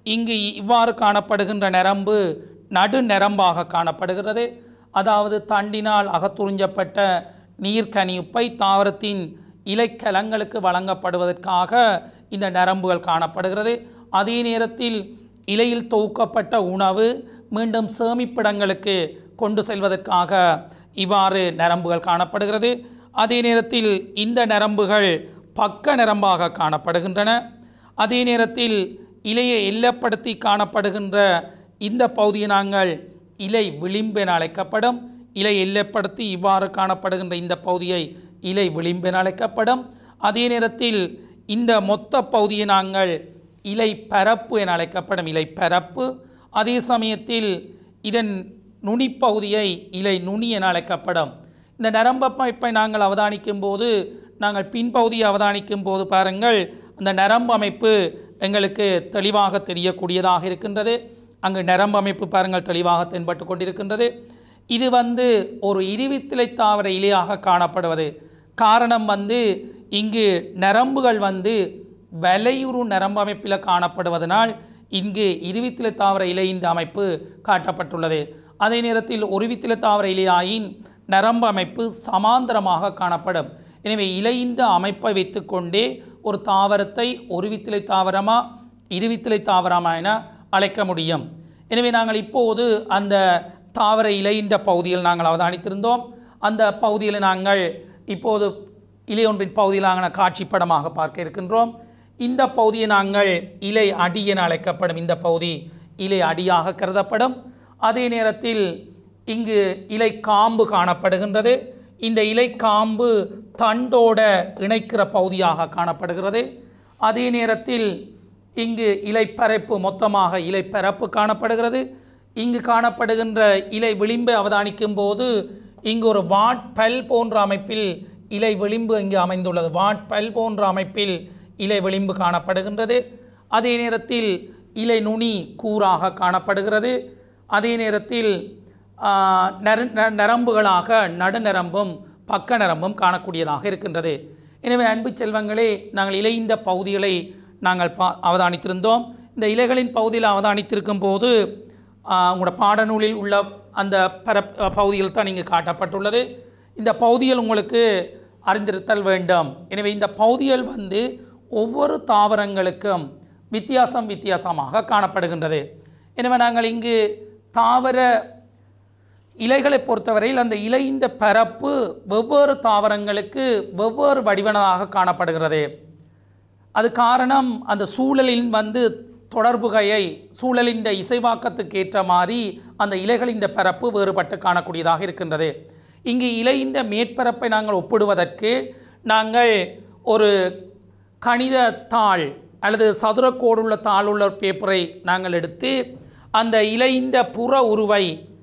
இங்கு இவ்வாறு காணப்படுகின்ற நரம்பு நடு நரம்பாக காணப்படுகிறது அதாவது தண்டினால் அகத்துறிஞ்சப்பட்ட நீர்க்கனியுப்பை தாவரத்தின் இலைக்கலங்களுக்கு வழங்கப்படுவதற்காக இந்த நரம்புகள் காணப்படுகிறது அதே நேரத்தில் இலையில் தொகுக்கப்பட்ட உணவு மீண்டும் சேமிப்பிடங்களுக்கு கொண்டு செல்வதற்காக இவ்வாறு நரம்புகள் காணப்படுகிறது அதே நேரத்தில் இந்த நரம்புகள் பக்க நரம்பாக காணப்படுகின்றன அதே நேரத்தில் இலையை எல்லப்படுத்தி காணப்படுகின்ற இந்த பகுதியை நாங்கள் இலை விளிம்பு என அழைக்கப்படும் இலை எல்லைப்படுத்தி இவ்வாறு காணப்படுகின்ற இந்த பகுதியை இலை விளிம்பு என அழைக்கப்படும் அதே நேரத்தில் இந்த மொத்த பகுதியை நாங்கள் இலை பரப்பு என அழைக்கப்படும் இலை பரப்பு அதே சமயத்தில் இதன் நுனிப்பகுதியை இலை நுனி என அழைக்கப்படும் இந்த நரம்பமைப்பை நாங்கள் அவதானிக்கும் போது நாங்கள் பின்பகுதியை அவதானிக்கும் போது பாருங்கள் அந்த நரம்பு அமைப்பு எங்களுக்கு தெளிவாக தெரியக்கூடியதாக இருக்கின்றது அங்கு நரம்பு அமைப்பு பாருங்கள் தெளிவாக தென்பட்டு கொண்டிருக்கின்றது இது வந்து ஒரு இருவித்திலை தாவர இலையாக காணப்படுவது காரணம் வந்து இங்கு நரம்புகள் வந்து வலையுறு நரம்பு அமைப்பில் காணப்படுவதனால் இங்கு இருவித்திலை தாவர இலையின் அமைப்பு காட்டப்பட்டுள்ளது அதே நேரத்தில் ஒருவித்திலை தாவர இலையாயின் நரம்பு அமைப்பு சமாந்தரமாக காணப்படும் எனவே இலையின் அமைப்பை வைத்துக்கொண்டே ஒரு தாவரத்தை ஒருவித்திலை தாவரமா இருவித்திலை தாவரமா என அழைக்க முடியும் எனவே நாங்கள் இப்போது அந்த தாவர இலையின் பகுதியில் நாங்கள் அவதானித்திருந்தோம் அந்த பகுதியில் நாங்கள் இப்போது இலையொன்றின் பகுதியில் நாங்கள் காட்சிப்படமாக பார்க்க இருக்கின்றோம் இந்த பகுதியை நாங்கள் இலை அடி என அழைக்கப்படும் இந்த பகுதி இலை அடியாக கருதப்படும் அதே நேரத்தில் இங்கு இலை காம்பு காணப்படுகின்றது இந்த இலை காம்பு தண்டோட இணைக்கிற பகுதியாக காணப்படுகிறது அதே நேரத்தில் இங்கு இலைப்பரப்பு மொத்தமாக இலைப்பரப்பு காணப்படுகிறது இங்கு காணப்படுகின்ற இலை விளிம்பை அவதானிக்கும் போது இங்கு ஒரு வாட்பல் போன்ற அமைப்பில் இலை விளிம்பு இங்கு அமைந்துள்ளது வாட்பல் போன்ற அமைப்பில் இலை விளிம்பு காணப்படுகின்றது அதே நேரத்தில் இலை நுனி கூறாக காணப்படுகிறது அதே நேரத்தில் ஆ, நர ந- நரம்புகளாக நடுநரம்பும் பக்க நரம்பும் காணக்கூடியதாக இருக்கின்றது எனவே அன்பு செல்வங்களே நாங்கள் இலையின்ற பகுதிகளை நாங்கள் பா அவதானித்திருந்தோம் இந்த இலைகளின் பகுதியில் அவதானித்திருக்கும் போது ஆ, உங்களோட பாடநூலில் உள்ள அந்த பர பகுதியில் தான் இங்கு காட்டப்பட்டுள்ளது இந்த பகுதியில் உங்களுக்கு அறிந்திருத்தல் வேண்டும் எனவே இந்த பகுதிகள் வந்து ஒவ்வொரு தாவரங்களுக்கும் வித்தியாசம் வித்தியாசமாக காணப்படுகின்றது எனவே நாங்கள் இங்கு தாவர இலைகளை பொறுத்தவரையில் அந்த இலையின் பரப்பு வெவ்வேறு தாவரங்களுக்கு வெவ்வேறு வடிவனதாக காணப்படுகிறது அது காரணம் அந்த சூழலின் வந்து தொடர்புகையை சூழலின் இசைவாக்கத்துக்கு ஏற்ற மாதிரி அந்த இலைகளின் பரப்பு வேறுபட்டு காணக்கூடியதாக இருக்கின்றது இங்கு இலையின் மேற்பரப்பை நாங்கள் ஒப்பிடுவதற்கு நாங்கள் ஒரு கணித தாள் அல்லது சதுரக்கோடுள்ள தாளுள்ள ஒரு பேப்பரை நாங்கள் எடுத்து அந்த இலையின் புற உருவை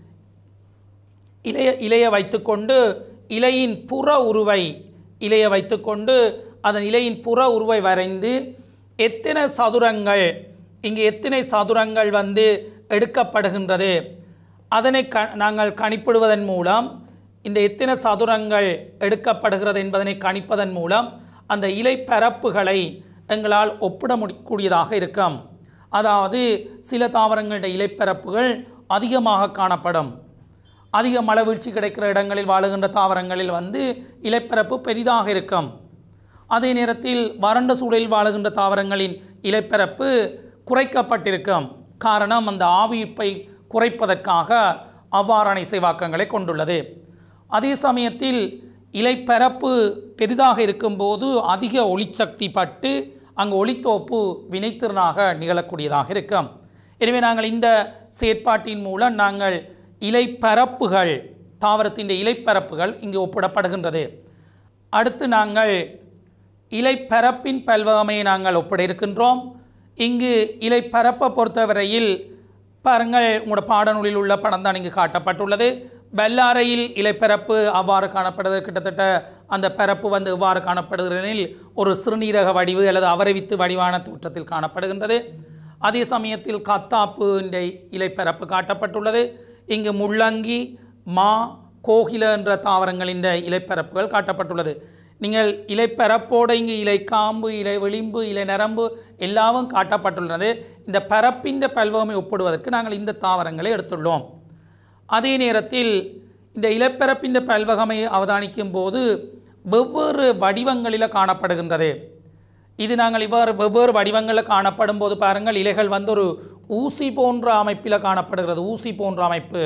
இலைய இலைய வைத்துக்கொண்டு இலையின் புற உருவை இலைய வைத்துக்கொண்டு அதன் இலையின் புற உருவை வரைந்து எத்தனை சதுரங்கள் இங்கு எத்தனை சதுரங்கள் வந்து எடுக்கப்படுகின்றது அதனை க நாங்கள் கணிப்பிடுவதன் மூலம் இந்த எத்தனை சதுரங்கள் எடுக்கப்படுகிறது என்பதனை கணிப்பதன் மூலம் அந்த இலை பரப்புகளை எங்களால் ஒப்பிட முடிக்கூடியதாக இருக்கும் அதாவது சில தாவரங்களுடைய இலைப்பரப்புகள் அதிகமாக காணப்படும் அதிக மழை வீழ்ச்சி கிடைக்கிற இடங்களில் வாழுகின்ற தாவரங்களில் வந்து இலைப்பரப்பு பெரிதாக இருக்கும் அதே நேரத்தில் வறண்ட சூழலில் வாழுகின்ற தாவரங்களின் இலைப்பரப்பு குறைக்கப்பட்டிருக்கும் காரணம் அந்த ஆவியிப்பை குறைப்பதற்காக அவ்வாறான இசைவாக்கங்களை கொண்டுள்ளது அதே சமயத்தில் இலைப்பரப்பு பெரிதாக இருக்கும்போது அதிக ஒளிச்சக்தி பட்டு அங்கு ஒளித்தோப்பு வினைத்திறனாக நிகழக்கூடியதாக இருக்கும் எனவே நாங்கள் இந்த செயற்பாட்டின் மூலம் நாங்கள் இலைப்பரப்புகள் தாவரத்தின் இலைப்பரப்புகள் இங்கு ஒப்பிடப்படுகின்றது அடுத்து நாங்கள் இலைப்பரப்பின் பல்வகைமையை நாங்கள் ஒப்பிட இருக்கின்றோம் இங்கு இலைப்பரப்பை பொறுத்தவரையில் பாருங்கள் உங்களோட பாடநூலில் உள்ள படம் தான் இங்கு காட்டப்பட்டுள்ளது வெள்ளாரையில் இலைப்பரப்பு அவ்வாறு காணப்படுவது கிட்டத்தட்ட அந்த பரப்பு வந்து இவ்வாறு காணப்படுகிறதில் ஒரு சிறுநீரக வடிவு அல்லது அவரவித்து வடிவான தோற்றத்தில் காணப்படுகின்றது அதே சமயத்தில் கத்தாப்பு என்ற இலைப்பரப்பு காட்டப்பட்டுள்ளது இங்கு முள்ளங்கி மா கோகில என்ற தாவரங்களின் இலைப்பரப்புகள் காட்டப்பட்டுள்ளது நீங்கள் இலை பரப்போடு இங்கு இலை காம்பு இலை விளிம்பு இலை நரம்பு எல்லாவும் காட்டப்பட்டுள்ளது இந்த பரப்பின் பல்வகமை ஒப்பிடுவதற்கு நாங்கள் இந்த தாவரங்களை எடுத்துள்ளோம் அதே நேரத்தில் இந்த இலப்பரப்பின் பல்வகமை அவதானிக்கும் போது வெவ்வேறு வடிவங்களில் காணப்படுகின்றது இது நாங்கள் இவ்வாறு வெவ்வேறு வடிவங்களில் காணப்படும் போது பாருங்கள் இலைகள் வந்து ஒரு ஊசி போன்ற அமைப்பில் காணப்படுகிறது ஊசி போன்ற அமைப்பு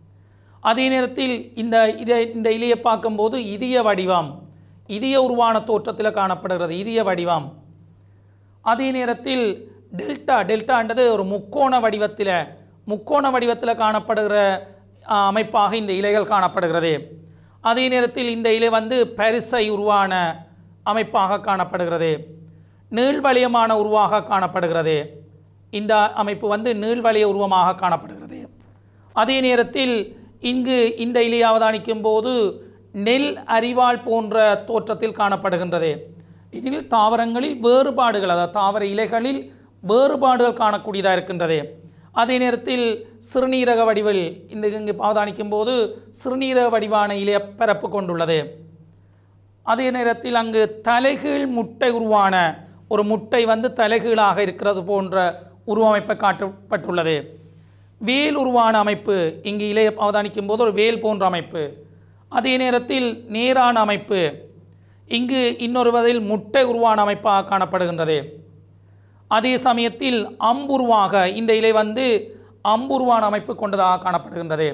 அதே நேரத்தில் இந்த இதை இந்த இலையை பார்க்கும்போது இதய வடிவம் இதய உருவான தோற்றத்தில் காணப்படுகிறது இதய வடிவம் அதே நேரத்தில் டெல்டா டெல்டான்றது ஒரு முக்கோண வடிவத்தில் முக்கோண வடிவத்தில் காணப்படுகிற ஆ, அமைப்பாக இந்த இலைகள் காணப்படுகிறது அதே நேரத்தில் இந்த இலை வந்து பரிசை உருவான அமைப்பாக காணப்படுகிறது நீள்வளையமான உருவாக காணப்படுகிறது இந்த அமைப்பு வந்து நீள்வளைய உருவமாக காணப்படுகிறது அதே நேரத்தில் இங்கு இந்த இலையை அவதானிக்கும் போது நெல் அரிவாள் போன்ற தோற்றத்தில் காணப்படுகின்றது இதில் தாவரங்களில் வேறுபாடுகள் அதாவது தாவர இலைகளில் வேறுபாடுகள் காணக்கூடியதாக இருக்கின்றது அதே நேரத்தில் சிறுநீரக வடிவில் இந்த இங்கு அவதானிக்கும் போது சிறுநீரக வடிவான இலைய பரப்பு கொண்டுள்ளது அதே நேரத்தில் அங்கு தலைகீழ் முட்டை உருவான ஒரு முட்டை வந்து தலைகீழாக இருக்கிறது போன்ற உருவமைப்பை காட்டப்பட்டுள்ளது வேல் உருவான அமைப்பு இங்கு இலைய அவதானிக்கும் போது ஒரு வேல் போன்ற அமைப்பு அதே நேரத்தில் நேரான அமைப்பு இங்கு இன்னொரு வகையில் முட்டை உருவான அமைப்பாக காணப்படுகின்றது அதே சமயத்தில் அம்புருவாக இந்த இலை வந்து அம்புருவான அமைப்பு கொண்டதாக காணப்படுகின்றது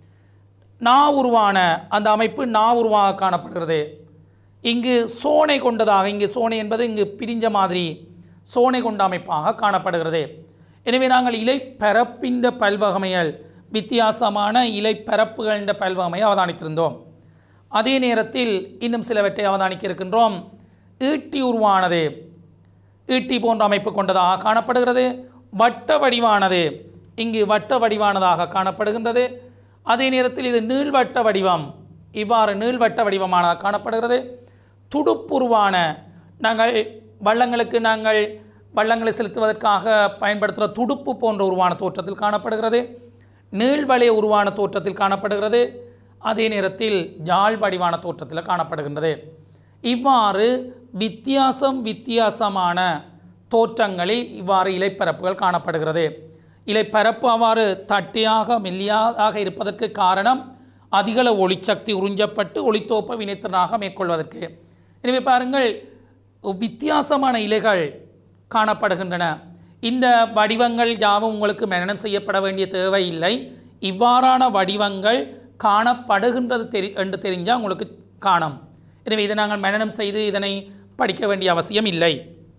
நா உருவான அந்த அமைப்பு நா உருவாக காணப்படுகிறது இங்கு சோனை கொண்டதாக இங்கு சோனை என்பது இங்கு பிரிஞ்ச மாதிரி சோனை கொண்ட அமைப்பாக காணப்படுகிறது எனவே நாங்கள் இலை பரப்பின்ற பல்வகமைகள் வித்தியாசமான இலை பரப்புகளின் பல்வகமையை அவதானித்திருந்தோம் அதே நேரத்தில் இன்னும் சிலவற்றை அவதானிக்க இருக்கின்றோம் ஈட்டி உருவானது ஈட்டி போன்ற அமைப்பு கொண்டதாக காணப்படுகிறது வட்ட வடிவானது இங்கு வட்ட வடிவானதாக காணப்படுகின்றது அதே நேரத்தில் இது நீள்வட்ட வடிவம் இவ்வாறு நீள்வட்ட வடிவமானதாக காணப்படுகிறது துடுப்புருவான நாங்கள் வள்ளங்களுக்கு நாங்கள் வள்ளங்களை செலுத்துவதற்காக பயன்படுத்துகிற துடுப்பு போன்ற உருவான தோற்றத்தில் காணப்படுகிறது நீள்வளைய உருவான தோற்றத்தில் காணப்படுகிறது அதே நேரத்தில் ஜாழ் வடிவான தோற்றத்தில் காணப்படுகின்றது இவ்வாறு வித்தியாசம் வித்தியாசமான தோற்றங்களில் இவ்வாறு இலைப்பரப்புகள் காணப்படுகிறது இலைப்பரப்பு அவ்வாறு தட்டியாக மெல்லியாக இருப்பதற்கு காரணம் அதிகள ஒளிச்சக்தி உறிஞ்சப்பட்டு ஒளித்தோப்ப வினைத்திறனாக மேற்கொள்வதற்கு எனவே பாருங்கள் வித்தியாசமான இலைகள் காணப்படுகின்றன இந்த வடிவங்கள் யாவும் உங்களுக்கு மனனம் செய்யப்பட வேண்டிய தேவை இல்லை இவ்வாறான வடிவங்கள் காணப்படுகின்றது தெரி என்று தெரிஞ்சால் உங்களுக்கு காணும் எனவே இதை நாங்கள் மனனம் செய்து இதனை படிக்க வேண்டிய அவசியம் இல்லை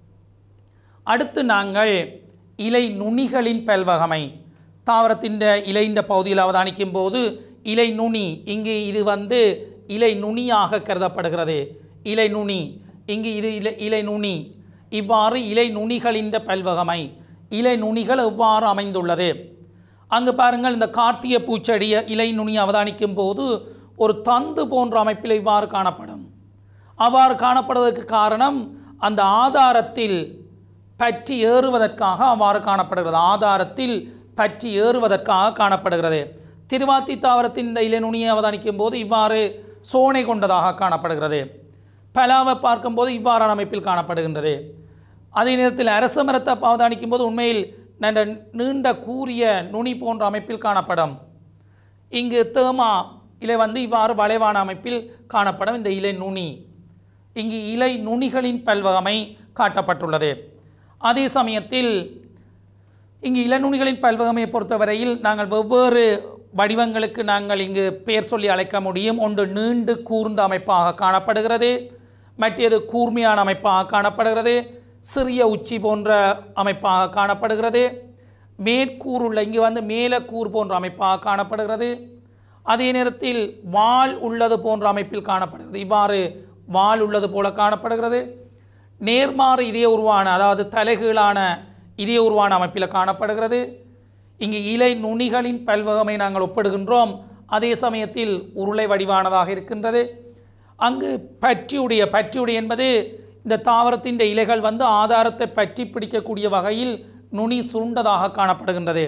அடுத்து நாங்கள் இலை நுனிகளின் பல்வகமை தாவரத்தின் இலைந்த பகுதியில் அவதானிக்கும் போது இலை நுனி இங்கு இது வந்து இலை நுனியாக கருதப்படுகிறது இலை நுனி இங்கு இது இலை இலை நுனி இவ்வாறு இலை நுனிகளின் பல்வகமை இலை நுனிகள் எவ்வாறு அமைந்துள்ளது அங்கு பாருங்கள் இந்த கார்த்திகை பூச்செடிய இலை நுனி அவதானிக்கும் போது ஒரு தந்து போன்ற அமைப்பில் இவ்வாறு காணப்படும் அவ்வாறு காணப்படுவதற்கு காரணம் அந்த ஆதாரத்தில் பற்றி ஏறுவதற்காக அவ்வாறு காணப்படுகிறது ஆதாரத்தில் பற்றி ஏறுவதற்காக காணப்படுகிறது திருவாத்தி தாவரத்தின் இந்த இலைநுனியை அவதானிக்கும் போது இவ்வாறு சோனை கொண்டதாக காணப்படுகிறது பலாவை பார்க்கும்போது இவ்வாறான அமைப்பில் காணப்படுகின்றது அதே நேரத்தில் அரச மரத்தை அவதானிக்கும் போது உண்மையில் நல்ல நீண்ட கூரிய நுனி போன்ற அமைப்பில் காணப்படும் இங்கு தேமா இலை வந்து இவ்வாறு வளைவான அமைப்பில் காணப்படும் இந்த இலை நுனி இங்கு இலை நுனிகளின் பல்வகமை காட்டப்பட்டுள்ளது அதே சமயத்தில் இங்கு இளநுனிகளின் பல்வகமையை பொறுத்தவரையில் நாங்கள் வெவ்வேறு வடிவங்களுக்கு நாங்கள் இங்கு பெயர் சொல்லி அழைக்க முடியும் ஒன்று நீண்டு கூர்ந்த அமைப்பாக காணப்படுகிறது மற்றது கூர்மையான அமைப்பாக காணப்படுகிறது சிறிய உச்சி போன்ற அமைப்பாக காணப்படுகிறது மேற்கூறுள்ள இங்கு வந்து மேலே கூர் போன்ற அமைப்பாக காணப்படுகிறது அதே நேரத்தில் வால் உள்ளது போன்ற அமைப்பில் காணப்படுகிறது இவ்வாறு வால் உள்ளது போல காணப்படுகிறது நேர்மாறு இதய உருவான அதாவது தலைகீழான இதய உருவான அமைப்பில் காணப்படுகிறது இங்கு இலை நுனிகளின் பல்வகமை நாங்கள் ஒப்பிடுகின்றோம் அதே சமயத்தில் உருளை வடிவானதாக இருக்கின்றது அங்கு பற்றியுடைய பற்றியுடைய என்பது இந்த தாவரத்தின் இலைகள் வந்து ஆதாரத்தை பற்றி பிடிக்கக்கூடிய வகையில் நுனி சுருண்டதாக காணப்படுகின்றது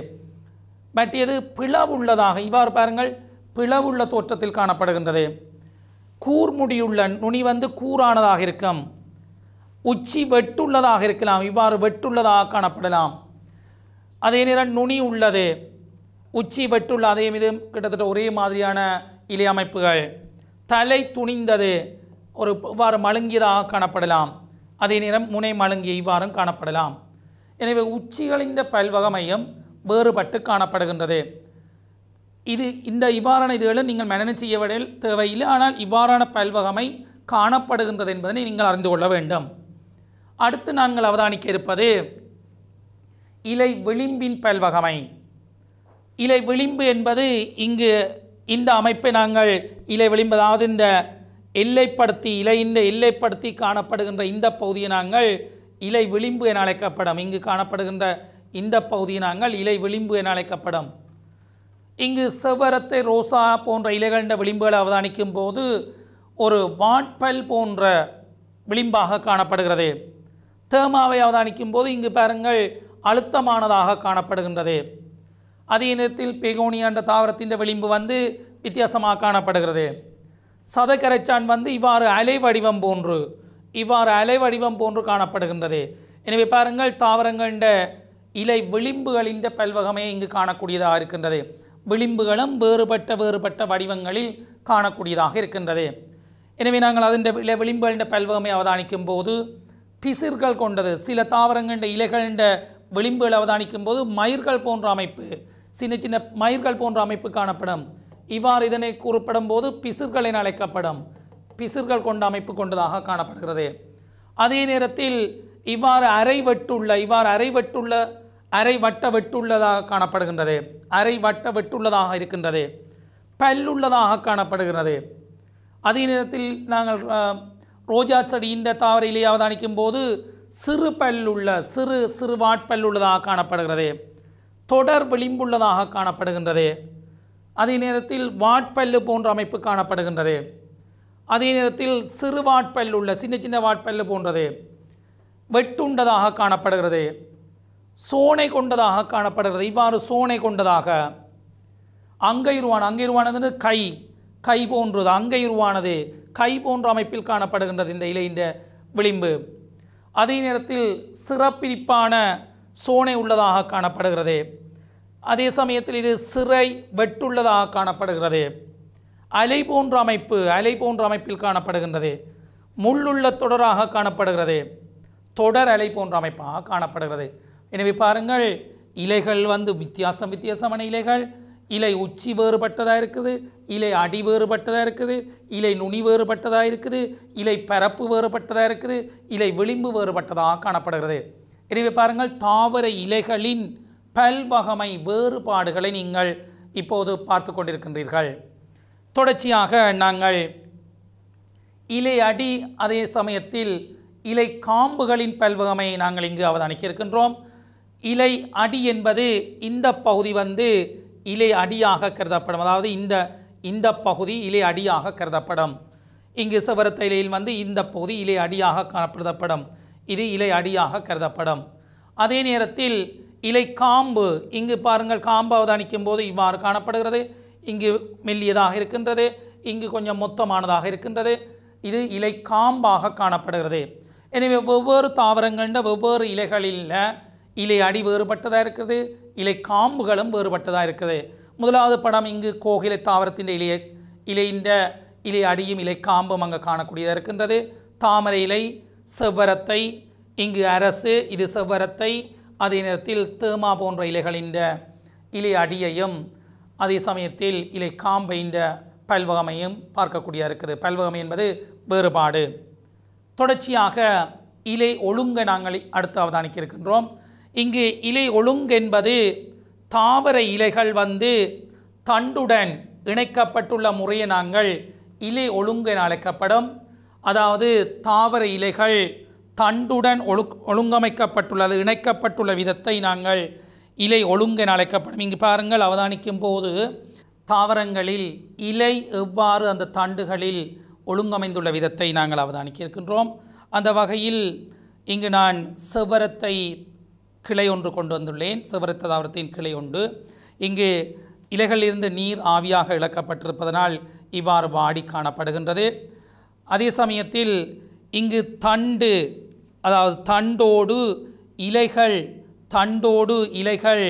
மற்றது பிளவுள்ளதாக இவ்வாறு பாருங்கள் பிளவுள்ள தோற்றத்தில் காணப்படுகின்றது கூர்முடியுள்ள நுனி வந்து கூரானதாக இருக்கும் உச்சி வெட்டுள்ளதாக இருக்கலாம் இவ்வாறு வெட்டுள்ளதாக காணப்படலாம் அதே நேரம் நுனி உள்ளது உச்சி வெட்டுள்ள அதே மீது கிட்டத்தட்ட ஒரே மாதிரியான இலை அமைப்புகள் தலை துணிந்தது ஒரு இவ்வாறு மழுங்கியதாக காணப்படலாம் அதே நேரம் முனை மழுங்கிய இவ்வாறும் காணப்படலாம் எனவே உச்சிகளின் பல்வகமையும் வேறுபட்டு காணப்படுகின்றது இது இந்த இவ்வாறான இதுகளை நீங்கள் மனநம் செய்ய விட தேவையில்லை ஆனால் இவ்வாறான பல்வகமை காணப்படுகின்றது என்பதனை நீங்கள் அறிந்து கொள்ள வேண்டும் அடுத்து நாங்கள் அவதானிக்க இருப்பது இலை விளிம்பின் பல்வகமை இலை விளிம்பு என்பது இங்கு இந்த அமைப்பை நாங்கள் இலை விளிம்பு அதாவது இந்த எல்லைப்படுத்தி இலையின் எல்லைப்படுத்தி காணப்படுகின்ற இந்த பகுதியை நாங்கள் இலை விளிம்பு என அழைக்கப்படும் இங்கு காணப்படுகின்ற இந்த பகுதியை நாங்கள் இலை விளிம்பு என அழைக்கப்படும் இங்கு செவ்வரத்தை ரோசா போன்ற இலைகளின் விளிம்புகளை அவதானிக்கும் போது ஒரு வாட்பல் போன்ற விளிம்பாக காணப்படுகிறது தேமாவை அவதானிக்கும் போது இங்கு பாருங்கள் அழுத்தமானதாக காணப்படுகின்றது அதே நேரத்தில் பெகோனியா என்ற தாவரத்தின் விளிம்பு வந்து வித்தியாசமாக காணப்படுகிறது சதக்கரைச்சான் வந்து இவ்வாறு அலை வடிவம் போன்று இவ்வாறு அலை வடிவம் போன்று காணப்படுகின்றது எனவே பாருங்கள் தாவரங்களின் இலை விளிம்புகளின் பல்வகமே இங்கு காணக்கூடியதாக இருக்கின்றது விளிம்புகளும் வேறுபட்ட வேறுபட்ட வடிவங்களில் காணக்கூடியதாக இருக்கின்றது எனவே நாங்கள் அதன் இலை விளிம்புகளின் பல்வகமை அவதானிக்கும் போது பிசிர்கள் கொண்டது சில தாவரங்களின் இலைகளின் விளிம்புகள் அவதானிக்கும் போது மயிர்கள் போன்ற அமைப்பு சின்ன சின்ன மயிர்கள் போன்ற அமைப்பு காணப்படும் இவ்வாறு இதனை கூறப்படும் போது பிசிர்கள் என அழைக்கப்படும் பிசிர்கள் கொண்ட அமைப்பு கொண்டதாக காணப்படுகிறது அதே நேரத்தில் இவ்வாறு அரை வெட்டுள்ள இவ்வாறு அரை வெட்டுள்ள அரை வட்ட வெட்டுள்ளதாக காணப்படுகின்றது அரை வட்ட வெட்டுள்ளதாக இருக்கின்றது பல்லுள்ளதாக காணப்படுகிறது அதே நேரத்தில் நாங்கள் அஹ், ரோஜா செடியின் தாவர இலையை அவதானிக்கும் போது சிறு பல்லுள்ள சிறு சிறு வாட்பல் உள்ளதாக காணப்படுகிறது தொடர் விளிம்புள்ளதாக காணப்படுகின்றது அதே நேரத்தில் வாட்பல்லு போன்ற அமைப்பு காணப்படுகின்றது அதே நேரத்தில் சிறு வாட்பல் உள்ள சின்ன சின்ன வாட்பல்லு போன்றது வெட்டுண்டதாக காணப்படுகிறது சோனை கொண்டதாக காணப்படுகிறது இவ்வாறு சோனை கொண்டதாக அங்கைருவான் அங்கைருவானது கை கை போன்றது அங்கைருவானது கை போன்ற அமைப்பில் காணப்படுகின்றது இந்த இலையின் விளிம்பு அதே நேரத்தில் சிறப்பிரிப்பான சோனை உள்ளதாக காணப்படுகிறது அதே சமயத்தில் இது சிறை வெட்டுள்ளதாக காணப்படுகிறது அலை போன்ற அமைப்பு அலை போன்ற அமைப்பில் காணப்படுகின்றது முள்ளுள்ள தொடராக காணப்படுகிறது தொடர் அலை போன்ற அமைப்பாக காணப்படுகிறது எனவே பாருங்கள் இலைகள் வந்து வித்தியாசம் வித்தியாசமான இலைகள் இலை உச்சி வேறுபட்டதாக இருக்குது இலை அடி வேறுபட்டதாக இருக்குது இலை நுனி வேறுபட்டதாக இருக்குது இலை பரப்பு வேறுபட்டதாக இருக்குது இலை விளிம்பு வேறுபட்டதாக காணப்படுகிறது எனவே பாருங்கள் தாவர இலைகளின் பல்வகமை வேறுபாடுகளை நீங்கள் இப்போது பார்த்து கொண்டிருக்கின்றீர்கள் தொடர்ச்சியாக நாங்கள் இலை அடி அதே சமயத்தில் இலை காம்புகளின் பல்வகமையை நாங்கள் இங்கு அவதானிக்க இருக்கின்றோம் இலை அடி என்பது இந்த பகுதி வந்து இலை அடியாக கருதப்படும் அதாவது இந்த இந்த பகுதி இலை அடியாக கருதப்படும் இங்கு சிவரத்த இலையில் வந்து இந்த பகுதி இலை அடியாக காணப்படுத்தப்படும் இது இலை அடியாக கருதப்படும் அதே நேரத்தில் இலை காம்பு இங்கு பாருங்கள் காம்பு அவதானிக்கும் போது இவ்வாறு காணப்படுகிறது இங்கு மெல்லியதாக இருக்கின்றது இங்கு கொஞ்சம் மொத்தமானதாக இருக்கின்றது இது இலை காம்பாக காணப்படுகிறது எனவே வெவ்வேறு தாவரங்கள்ட வெவ்வேறு இலைகளில் இலை அடி வேறுபட்டதாக இருக்குது இலை காம்புகளும் வேறுபட்டதாக இருக்குது முதலாவது படம் இங்கு கோகிலை தாவரத்தின் இலையை இலையின் இலை அடியும் இலை காம்பும் அங்கே காணக்கூடியதாக இருக்கின்றது தாமரை இலை செவ்வரத்தை இங்கு அரசு இது செவ்வரத்தை அதே நேரத்தில் தேமா போன்ற இலைகளின் இலை அடியையும் அதே சமயத்தில் இலை காம்பையின் பல்வகமையும் பார்க்கக்கூடியதாக இருக்குது பல்வகமை என்பது வேறுபாடு தொடர்ச்சியாக இலை ஒழுங்க நாங்கள் அடுத்து அவதானிக்க இருக்கின்றோம் இங்கு இலை ஒழுங்கு என்பது தாவர இலைகள் வந்து தண்டுடன் இணைக்கப்பட்டுள்ள முறையை நாங்கள் இலை ஒழுங்கு என அழைக்கப்படும் அதாவது தாவர இலைகள் தண்டுடன் ஒழு ஒழுங்கமைக்கப்பட்டுள்ளது இணைக்கப்பட்டுள்ள விதத்தை நாங்கள் இலை ஒழுங்கு என அழைக்கப்படும் இங்கு பாருங்கள் அவதானிக்கும் போது தாவரங்களில் இலை எவ்வாறு அந்த தண்டுகளில் ஒழுங்கமைந்துள்ள விதத்தை நாங்கள் அவதானிக்க இருக்கின்றோம் அந்த வகையில் இங்கு நான் செவ்வரத்தை கிளை ஒன்று கொண்டு வந்துள்ளேன் செவ்வரத்த தாவரத்தின் கிளை ஒன்று இங்கு இலைகளிலிருந்து நீர் ஆவியாக இழக்கப்பட்டிருப்பதனால் இவ்வாறு வாடி காணப்படுகின்றது அதே சமயத்தில் இங்கு தண்டு அதாவது தண்டோடு இலைகள் தண்டோடு இலைகள்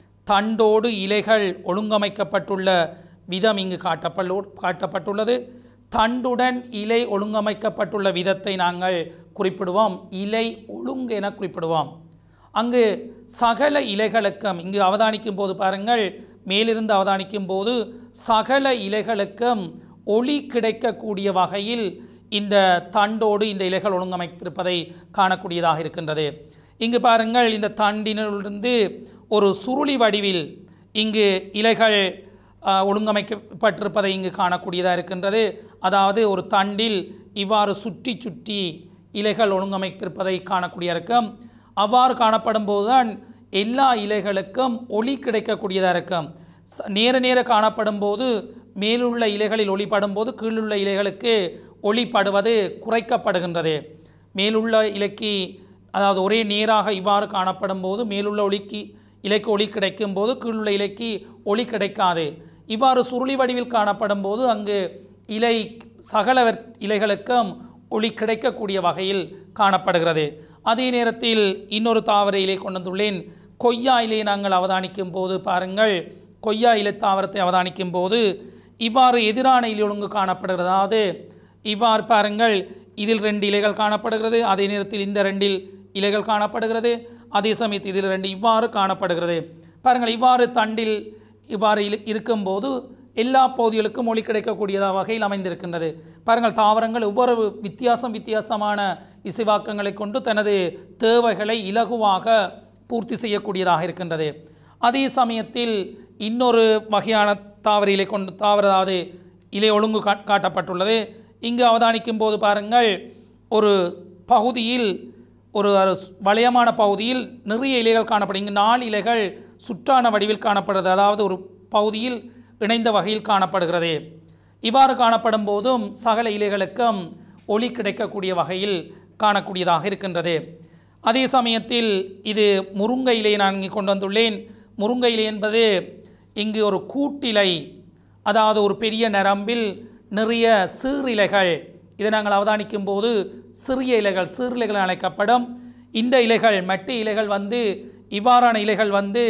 தண்டோடு இலைகள் ஒழுங்கமைக்கப்பட்டுள்ள விதம் இங்கு காட்டப்பட்டு காட்டப்பட்டுள்ளது தண்டுடன் இலை ஒழுங்கமைக்கப்பட்டுள்ள விதத்தை நாங்கள் குறிப்பிடுவோம் இலை ஒழுங்கு என குறிப்பிடுவோம் அங்கு சகல இலைகளுக்கும் இங்கு அவதானிக்கும் போது பாருங்கள் மேலிருந்து அவதானிக்கும் போது சகல இலைகளுக்கும் ஒளி கிடைக்கக்கூடிய வகையில் இந்த தண்டோடு இந்த இலைகள் ஒழுங்கமைப்பிருப்பதை காணக்கூடியதாக இருக்கின்றது இங்கு பாருங்கள் இந்த தண்டினிலிருந்து ஒரு சுருளி வடிவில் இங்கு இலைகள் ஆ, ஒழுங்கமைக்கப்பட்டிருப்பதை இங்கு காணக்கூடியதாக இருக்கின்றது அதாவது ஒரு தண்டில் இவ்வாறு சுற்றி சுற்றி இலைகள் ஒழுங்கமைப்பிருப்பதை காணக்கூடிய இருக்கும் அவ்வாறு காணப்படும் போதுதான் எல்லா இலைகளுக்கும் ஒளி கிடைக்கக்கூடியதாக இருக்கும் ச- நேர நேர காணப்படும் போது மேலுள்ள இலைகளில் ஒளிப்படும் போது கீழுள்ள இலைகளுக்கு ஒளிப்படுவது குறைக்கப்படுகின்றது மேலுள்ள இலைக்கு அதாவது ஒரே நேராக இவ்வாறு காணப்படும் போது மேலுள்ள ஒளிக்கு இலைக்கு ஒளி கிடைக்கும் போது கீழுள்ள இலைக்கு ஒளி கிடைக்காது இவ்வாறு சுருளி வடிவில் காணப்படும் போது அங்கு இலை சகல இலைகளுக்கும் ஒளி கிடைக்கக்கூடிய வகையில் காணப்படுகிறது அதே நேரத்தில் இன்னொரு தாவர இலை கொண்டு வந்துள்ளேன் கொய்யா இலையை நாங்கள் அவதானிக்கும் போது பாருங்கள் கொய்யா இலை தாவரத்தை அவதானிக்கும் போது இவ்வாறு எதிரான இலை ஒழுங்கு காணப்படுகிறது அதாவது இவ்வாறு பாருங்கள் இதில் ரெண்டு இலைகள் காணப்படுகிறது அதே நேரத்தில் இந்த ரெண்டில் இலைகள் காணப்படுகிறது அதே சமயத்தில் இதில் ரெண்டு இவ்வாறு காணப்படுகிறது பாருங்கள் இவ்வாறு தண்டில் இவ்வாறு இரு- இருக்கும்போது எல்லா பகுதிகளுக்கும் ஒளி கிடைக்கக்கூடிய வகையில் அமைந்திருக்கின்றது பாருங்கள் தாவரங்கள் ஒவ்வொரு வித்தியாசம் வித்தியாசமான இசைவாக்கங்களை கொண்டு தனது தேவைகளை இலகுவாக பூர்த்தி செய்யக்கூடியதாக இருக்கின்றது அதே சமயத்தில் இன்னொரு வகையான தாவர இலை கொண்டு தாவர அதாவது இலை ஒழுங்கு காட்- காட்டப்பட்டுள்ளது இங்கு அவதானிக்கும் போது பாருங்கள் ஒரு பகுதியில் ஒரு ஸ்- வளையமான பகுதியில் நிறைய இலைகள் காணப்படும் இங்கு நாலு இலைகள் சுற்றான வடிவில் காணப்படுகிறது அதாவது ஒரு பகுதியில் இணைந்த வகையில் காணப்படுகிறது இவ்வாறு காணப்படும் போதும் சகல இலைகளுக்கும் ஒளி கிடைக்கக்கூடிய வகையில் காணக்கூடியதாக இருக்கின்றது அதே சமயத்தில் இது முருங்கை இலையை நான் இங்கே கொண்டு வந்துள்ளேன் முருங்கை இலை என்பது இங்கு ஒரு கூட்டிலை அதாவது ஒரு பெரிய நரம்பில் நிறைய சீரிலைகள் இதை நாங்கள் அவதானிக்கும் போது சிறிய இலைகள் சீரிலைகள் அழைக்கப்படும் இந்த இலைகள் மற்ற இலைகள் வந்து இவ்வாறான இலைகள் வந்து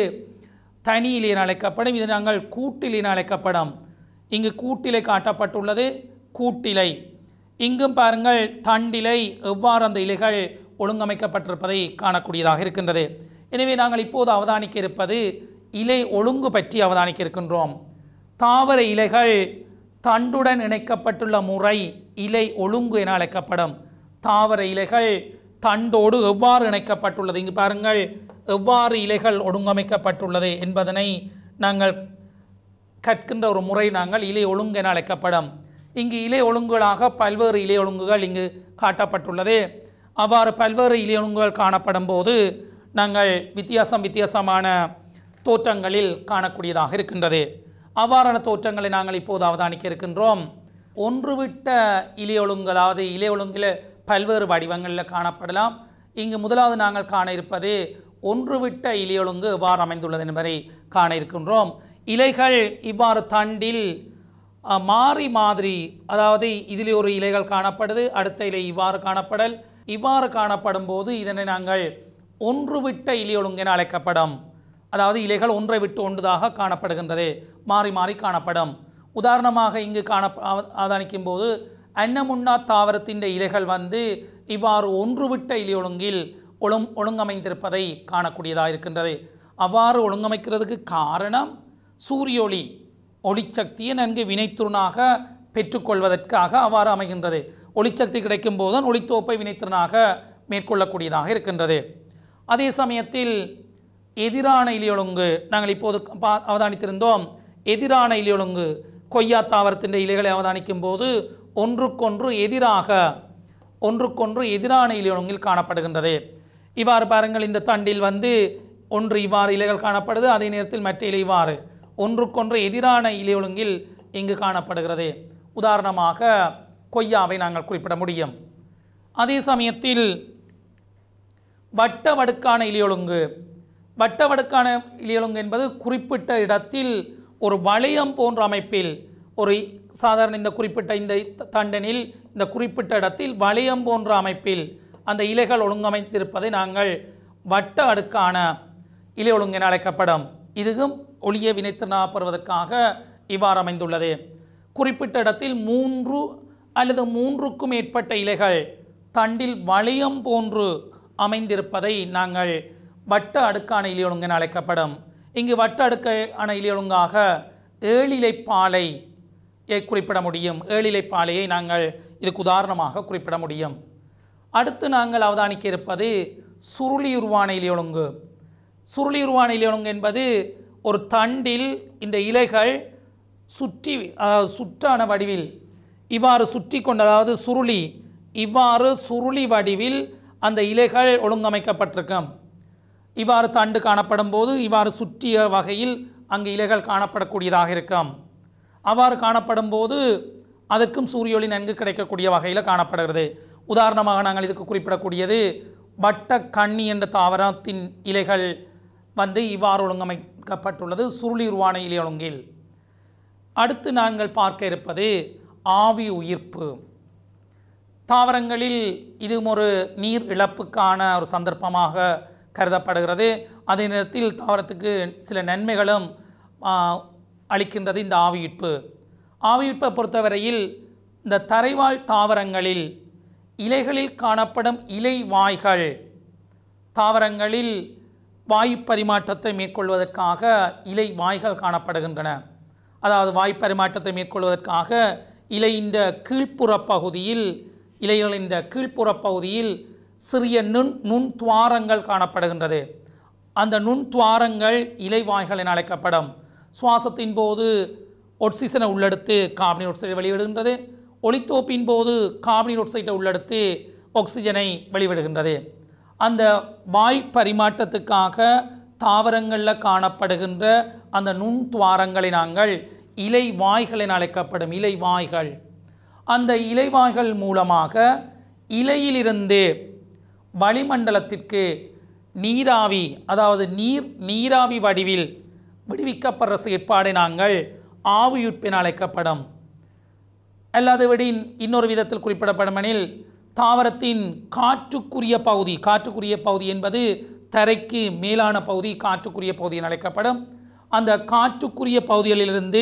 தனி இலை என அழைக்கப்படும் இது நாங்கள் கூட்டிலை என அழைக்கப்படும் இங்கு கூட்டிலை காட்டப்பட்டுள்ளது கூட்டிலை இங்கும் பாருங்கள் தண்டிலை எவ்வாறு அந்த இலைகள் ஒழுங்கமைக்கப்பட்டிருப்பதை காணக்கூடியதாக இருக்கின்றது எனவே நாங்கள் இப்போது அவதானிக்க இருப்பது இலை ஒழுங்கு பற்றி அவதானிக்க இருக்கின்றோம் தாவர இலைகள் தண்டுடன் இணைக்கப்பட்டுள்ள முறை இலை ஒழுங்கு என அழைக்கப்படும் தாவர இலைகள் தண்டோடு எவ்வாறு இணைக்கப்பட்டுள்ளது இங்கு பாருங்கள் எவ்வாறு இலைகள் ஒழுங்கமைக்கப்பட்டுள்ளது என்பதனை நாங்கள் கற்கின்ற ஒரு முறை நாங்கள் இலை ஒழுங்கு என அழைக்கப்படும் இங்கு இலை ஒழுங்குகளாக பல்வேறு இலை ஒழுங்குகள் இங்கு காட்டப்பட்டுள்ளது அவ்வாறு பல்வேறு இலை ஒழுங்குகள் காணப்படும் போது நாங்கள் வித்தியாசம் வித்தியாசமான தோற்றங்களில் காணக்கூடியதாக இருக்கின்றது அவ்வாறான தோற்றங்களை நாங்கள் இப்போது அவதானிக்க இருக்கின்றோம் ஒன்றுவிட்ட இலை ஒழுங்கு அதாவது இலை ஒழுங்கில் பல்வேறு வடிவங்களில் காணப்படலாம் இங்கு முதலாவது நாங்கள் காண இருப்பது ஒன்றுவிட்ட இலையொழுங்கு எவ்வாறு அமைந்துள்ளது என்பதை காண இருக்கின்றோம் இலைகள் இவ்வாறு தண்டில் அஹ், மாறி மாதிரி அதாவது இதில் ஒரு இலைகள் காணப்படுது அடுத்த இலை இவ்வாறு காணப்படல் இவ்வாறு காணப்படும் போது இதனை நாங்கள் ஒன்றுவிட்ட இலையொழுங்கு என அழைக்கப்படும் அதாவது இலைகள் ஒன்றை விட்டு ஒன்றுதாக காணப்படுகின்றது மாறி மாறி காணப்படும் உதாரணமாக இங்கு காண அவதானிக்கும் போது அன்னமுன்னா தாவரத்தின் இலைகள் வந்து இவ்வாறு ஒன்றுவிட்ட இலையொழுங்கில் ஒழுங் ஒழுங்கமைந்திருப்பதை காணக்கூடியதாக இருக்கின்றது அவ்வாறு ஒழுங்கமைக்கிறதுக்கு காரணம் சூரிய ஒளி ஒளிச்சக்தியை நன்கு வினைத்திறனாக பெற்றுக்கொள்வதற்காக அவ்வாறு அமைகின்றது ஒளிச்சக்தி கிடைக்கும் போதுதான் ஒளித்தோப்பை வினைத்திறனாக மேற்கொள்ளக்கூடியதாக இருக்கின்றது அதே சமயத்தில் எதிரான இலையொழுங்கு நாங்கள் இப்போது பா அவதானித்திருந்தோம் எதிரான இலையொழுங்கு கொய்யா தாவரத்தின் இலைகளை அவதானிக்கும் போது ஒன்றுக்கொன்று எதிராக ஒன்றுக்கொன்று எதிரான இலையொழுங்கில் காணப்படுகின்றது இவ்வாறு பாருங்கள் இந்த தண்டில் வந்து ஒன்று இவ்வாறு இலைகள் காணப்படுது அதே நேரத்தில் மற்ற இலை இவ்வாறு ஒன்றுக்கொன்று எதிரான இலையொழுங்கில் இங்கு காணப்படுகிறது உதாரணமாக கொய்யாவை நாங்கள் குறிப்பிட முடியும் அதே சமயத்தில் வட்ட வடுக்கான இலையொழுங்கு வட்ட வடுக்கான இலையொழுங்கு என்பது குறிப்பிட்ட இடத்தில் ஒரு வளையம் போன்ற அமைப்பில் ஒரு சாதாரண இந்த குறிப்பிட்ட இந்த த- தண்டனில் இந்த குறிப்பிட்ட இடத்தில் வளையம் போன்ற அமைப்பில் அந்த இலைகள் ஒழுங்கமைத்திருப்பதை நாங்கள் வட்ட அடுக்கான இலை ஒழுங்கு என அழைக்கப்படும் இதுவும் ஒளிய வினைத்திறனா பெறுவதற்காக இவ்வாறு அமைந்துள்ளது குறிப்பிட்ட இடத்தில் மூன்று அல்லது மூன்றுக்கும் மேற்பட்ட இலைகள் தண்டில் வளையம் போன்று அமைந்திருப்பதை நாங்கள் வட்ட அடுக்கான இலையொழுங்கு என அழைக்கப்படும் இங்கு வட்ட அடுக்கான இலையொழுங்காக ஏழிலைப்பாலை குறிப்பிட முடியும் ஏழிலைப்பாலையை நாங்கள் இதுக்கு உதாரணமாக குறிப்பிட முடியும் அடுத்து நாங்கள் அவதானிக்க இருப்பது சுருளியுருவான இலையொழுங்கு சுருளியுருவான இலையொழுங்கு என்பது ஒரு தண்டில் இந்த இலைகள் சுற்றி அதாவது சுற்றான வடிவில் இவ்வாறு சுற்றி கொண்டு அதாவது சுருளி இவ்வாறு சுருளி வடிவில் அந்த இலைகள் ஒழுங்கமைக்கப்பட்டிருக்கும் இவ்வாறு தண்டு காணப்படும் போது இவ்வாறு சுற்றிய வகையில் அங்கு இலைகள் காணப்படக்கூடியதாக இருக்கும் அவ்வாறு காணப்படும் போது அதற்கும் சூரிய ஒளி நன்கு கிடைக்கக்கூடிய வகையில் காணப்படுகிறது உதாரணமாக நாங்கள் இதுக்கு குறிப்பிடக்கூடியது வட்ட கண்ணி என்ற தாவரத்தின் இலைகள் வந்து இவ்வாறு ஒழுங்கமைக்கப்பட்டுள்ளது சுருளி உருவான இலை ஒழுங்கில் அடுத்து நாங்கள் பார்க்க இருப்பது ஆவி உயிர்ப்பு தாவரங்களில் இதுவும் ஒரு நீர் இழப்புக்கான ஒரு சந்தர்ப்பமாக கருதப்படுகிறது அதே நேரத்தில் தாவரத்துக்கு சில நன்மைகளும் ஆ, அளிக்கின்றது இந்த ஆவியிட்பு ஆவியிட்பை பொறுத்தவரையில் இந்த தரைவாழ் தாவரங்களில் இலைகளில் காணப்படும் இலை வாய்கள் தாவரங்களில் வாயு பரிமாற்றத்தை மேற்கொள்வதற்காக இலை வாய்கள் காணப்படுகின்றன அதாவது வாய் பரிமாற்றத்தை மேற்கொள்வதற்காக இலையின் கீழ்ப்புற பகுதியில் இலைகளின் கீழ்ப்புற பகுதியில் சிறிய நுண் நுண் துவாரங்கள் காணப்படுகின்றது அந்த நுண் துவாரங்கள் இலைவாய்கள் என அழைக்கப்படும் சுவாசத்தின் போது ஒட்சிசனை உள்ளெடுத்து கார்பன் ஒக்சைடை வெளியிடுகின்றது ஒளித்தோப்பின் போது கார்பன் ஒக்சைடை உள்ளெடுத்து ஆக்சிஜனை வெளிவிடுகின்றது அந்த வாய் பரிமாற்றத்துக்காக தாவரங்களில் காணப்படுகின்ற அந்த நுண் துவாரங்களை நாங்கள் இலை வாய்கள் என அழைக்கப்படும் இலை வாய்கள் அந்த இலைவாய்கள் மூலமாக இலையிலிருந்து வளிமண்டலத்திற்கு நீராவி அதாவது நீர் நீராவி வடிவில் விடுவிக்கப்படுற செயற்பாடை நாங்கள் ஆவியுட்பென அழைக்கப்படும் அல்லாதபடியின் இன்னொரு விதத்தில் குறிப்பிடப்படும் எனில் தாவரத்தின் காற்றுக்குரிய பகுதி காற்றுக்குரிய பகுதி என்பது தரைக்கு மேலான பகுதி காற்றுக்குரிய பகுதி என அழைக்கப்படும் அந்த காற்றுக்குரிய பகுதிகளிலிருந்து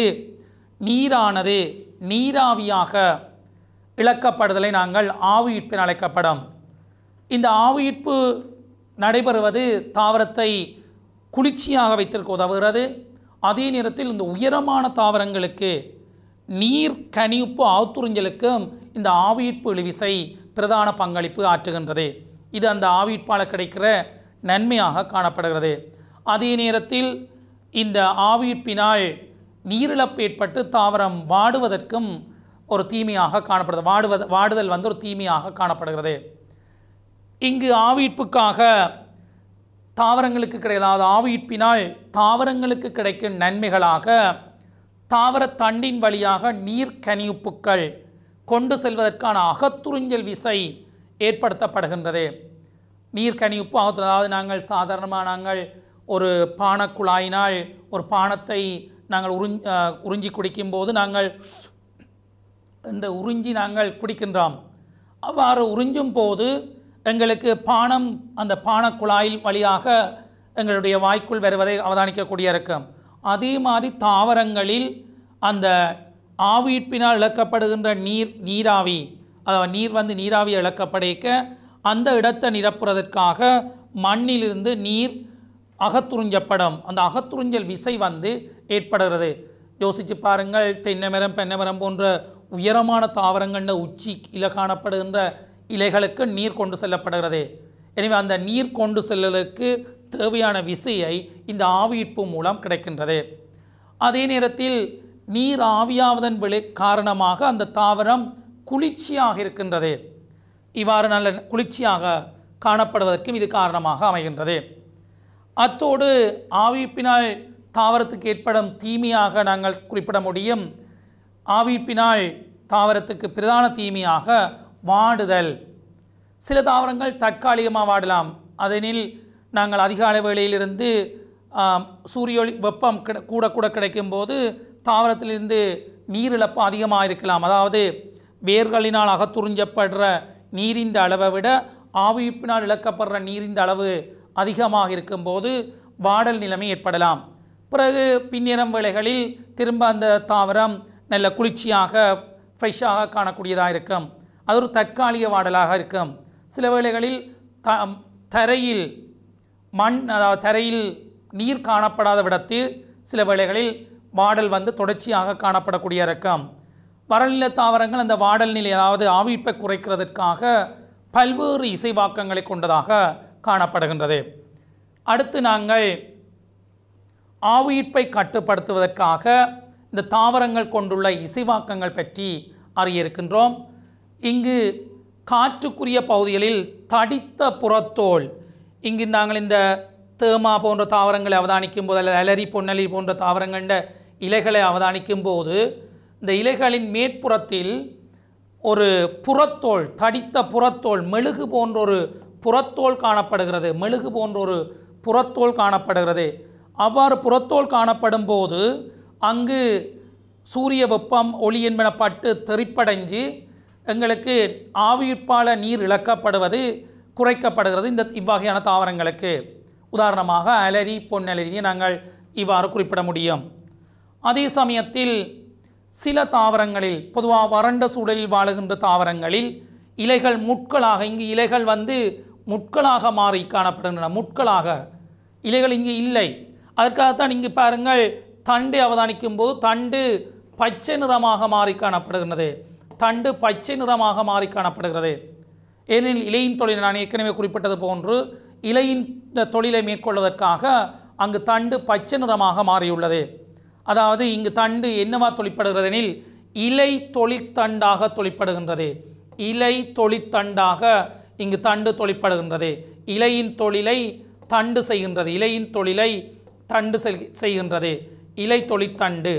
நீரானது நீராவியாக இழக்கப்படுதலை நாங்கள் ஆவியிட்பு என அழைக்கப்படும் இந்த ஆவியிட்பு நடைபெறுவது தாவரத்தை குளிர்ச்சியாக வைத்திருக்க உதவுகிறது அதே நேரத்தில் இந்த உயரமான தாவரங்களுக்கு நீர் கனியுப்பு ஆத்துறிஞ்சலுக்கும் இந்த ஆவியிட்பு இழுவிசை பிரதான பங்களிப்பு ஆற்றுகின்றது இது அந்த ஆவியிட்பால் கிடைக்கிற நன்மையாக காணப்படுகிறது அதே நேரத்தில் இந்த ஆவியிட்பினால் நீரிழப்பு ஏற்பட்டு தாவரம் வாடுவதற்கும் ஒரு தீமையாக காணப்படுது வாடுவது வாடுதல் வந்து ஒரு தீமையாக காணப்படுகிறது இங்கு ஆவியிட்புக்காக தாவரங்களுக்கு கிடை அதாவது ஆவியிட்பினால் தாவரங்களுக்கு கிடைக்கும் நன்மைகளாக தாவர தண்டின் வழியாக நீர் கனியுப்புக்கள் கொண்டு செல்வதற்கான அகத்துறிஞ்சல் விசை ஏற்படுத்தப்படுகின்றது நீர் கனியுப்பு அகத்து அதாவது நாங்கள் சாதாரணமாக நாங்கள் ஒரு பானக்குழாயினால் ஒரு பானத்தை நாங்கள் உறிஞ் அஹ், உறிஞ்சி குடிக்கும்போது நாங்கள் இந்த உறிஞ்சி நாங்கள் குடிக்கின்றோம் அவ்வாறு உறிஞ்சும் போது எங்களுக்கு பானம் அந்த பானக்குழாயில் வழியாக எங்களுடைய வாய்க்குள் வருவதை அவதானிக்கக்கூடிய இருக்கும் அதே மாதிரி தாவரங்களில் அந்த ஆவியிற்பினால் இழக்கப்படுகின்ற நீர் நீராவி அதாவது நீர் வந்து நீராவி இழக்கப்படைக்க அந்த இடத்தை நிரப்புறதற்காக மண்ணிலிருந்து நீர் அகத்துறிஞ்சப்படும் அந்த அகத்துறிஞ்சல் விசை வந்து ஏற்படுகிறது யோசிச்சு பாருங்கள் தென்னைமரம் பெண்ணமரம் போன்ற உயரமான தாவரங்கள்ல உச்சி இல காணப்படுகின்ற இலைகளுக்கு நீர் கொண்டு செல்லப்படுகிறது எனவே அந்த நீர் கொண்டு செல்வதற்கு தேவையான விசையை இந்த ஆவியிட்பு மூலம் கிடைக்கின்றது அதே நேரத்தில் நீர் ஆவியாவதன் விளை காரணமாக அந்த தாவரம் குளிர்ச்சியாக இருக்கின்றது இவ்வாறு நல்ல குளிர்ச்சியாக காணப்படுவதற்கும் இது காரணமாக அமைகின்றது அத்தோடு ஆவிப்பினால் தாவரத்துக்கு ஏற்படும் தீமையாக நாங்கள் குறிப்பிட முடியும் ஆவிப்பினால் தாவரத்துக்கு பிரதான தீமையாக வாடுதல் சில தாவரங்கள் தற்காலிகமாக வாடலாம் அதனில் நாங்கள் அதிகாலை வேளையிலிருந்து ஆம், சூரிய ஒளி வெப்பம் கிட கூட கூட கிடைக்கும் போது தாவரத்திலிருந்து நீரிழப்பு அதிகமாக இருக்கலாம் அதாவது வேர்களினால் அகத்துறிஞ்சப்படுற நீரின் அளவை விட ஆவியிப்பினால் இழக்கப்படுற நீரின் அளவு அதிகமாக இருக்கும்போது வாடல் நிலைமை ஏற்படலாம் பிறகு பின்னிரம் வேளைகளில் திரும்ப அந்த தாவரம் நல்ல குளிர்ச்சியாக ஃப்ரெஷ்ஷாக காணக்கூடியதாக இருக்கும் அது ஒரு தற்காலிக வாடலாக இருக்கும் சில வேளைகளில் த தரையில் மண் அதாவது தரையில் நீர் காணப்படாத விடத்தில் சில வேளைகளில் வாடல் வந்து தொடர்ச்சியாக காணப்படக்கூடிய இருக்கும் வறநில தாவரங்கள் அந்த வாடல் நிலை அதாவது ஆவிப்பை குறைக்கிறதுக்காக பல்வேறு இசைவாக்கங்களை கொண்டதாக காணப்படுகின்றது அடுத்து நாங்கள் ஆவியிற்பை கட்டுப்படுத்துவதற்காக இந்த தாவரங்கள் கொண்டுள்ள இசைவாக்கங்கள் பற்றி அறிய இருக்கின்றோம் இங்கு காற்றுக்குரிய பகுதிகளில் தடித்த புறத்தோல் இங்கு நாங்கள் இந்த தேமா போன்ற தாவரங்களை அவதானிக்கும் போது அல்லது அலரி பொன்னலி போன்ற தாவரங்கள இலைகளை அவதானிக்கும் போது இந்த இலைகளின் மேற்புறத்தில் ஒரு புறத்தோல் தடித்த புறத்தோல் மெழுகு போன்ற ஒரு புறத்தோல் காணப்படுகிறது மெழுகு போன்ற ஒரு புறத்தோல் காணப்படுகிறது அவ்வாறு புறத்தோல் காணப்படும் போது அங்கு சூரிய வெப்பம் ஒளி என்பன பட்டு தெறிப்படைஞ்சு எங்களுக்கு ஆவியுட்பால நீர் இழக்கப்படுவது குறைக்கப்படுகிறது இந்த இவ்வகையான தாவரங்களுக்கு உதாரணமாக அலரி பொன்னலரியை நாங்கள் இவ்வாறு குறிப்பிட முடியும் அதே சமயத்தில் சில தாவரங்களில் பொதுவாக வறண்ட சூழலில் வாழுகின்ற தாவரங்களில் இலைகள் முட்களாக இங்கு இலைகள் வந்து முட்களாக மாறி காணப்படுகின்றன முட்களாக இலைகள் இங்கு இல்லை அதற்காகத்தான் இங்கு பாருங்கள் தண்டை அவதானிக்கும் போது தண்டு பச்சை நிறமாக மாறி காணப்படுகின்றது தண்டு பச்சை நிறமாக மாறி காணப்படுகிறது ஏனெனில் இலையின் தொழில் நான் ஏற்கனவே குறிப்பிட்டது போன்று இலையின் தொழிலை மேற்கொள்வதற்காக அங்கு தண்டு பச்சை நிறமாக மாறியுள்ளது அதாவது இங்கு தண்டு என்னவா தொழிற்படுகிறது எனில் இலை தொழிற்தண்டாக தொழிற்படுகின்றது இலை தொழிற்தண்டாக இங்கு தண்டு தொழிற்படுகின்றது இலையின் தொழிலை தண்டு செய்கின்றது இலையின் தொழிலை தண்டு செல்- செய்கின்றது இலை தொழிற்தண்டு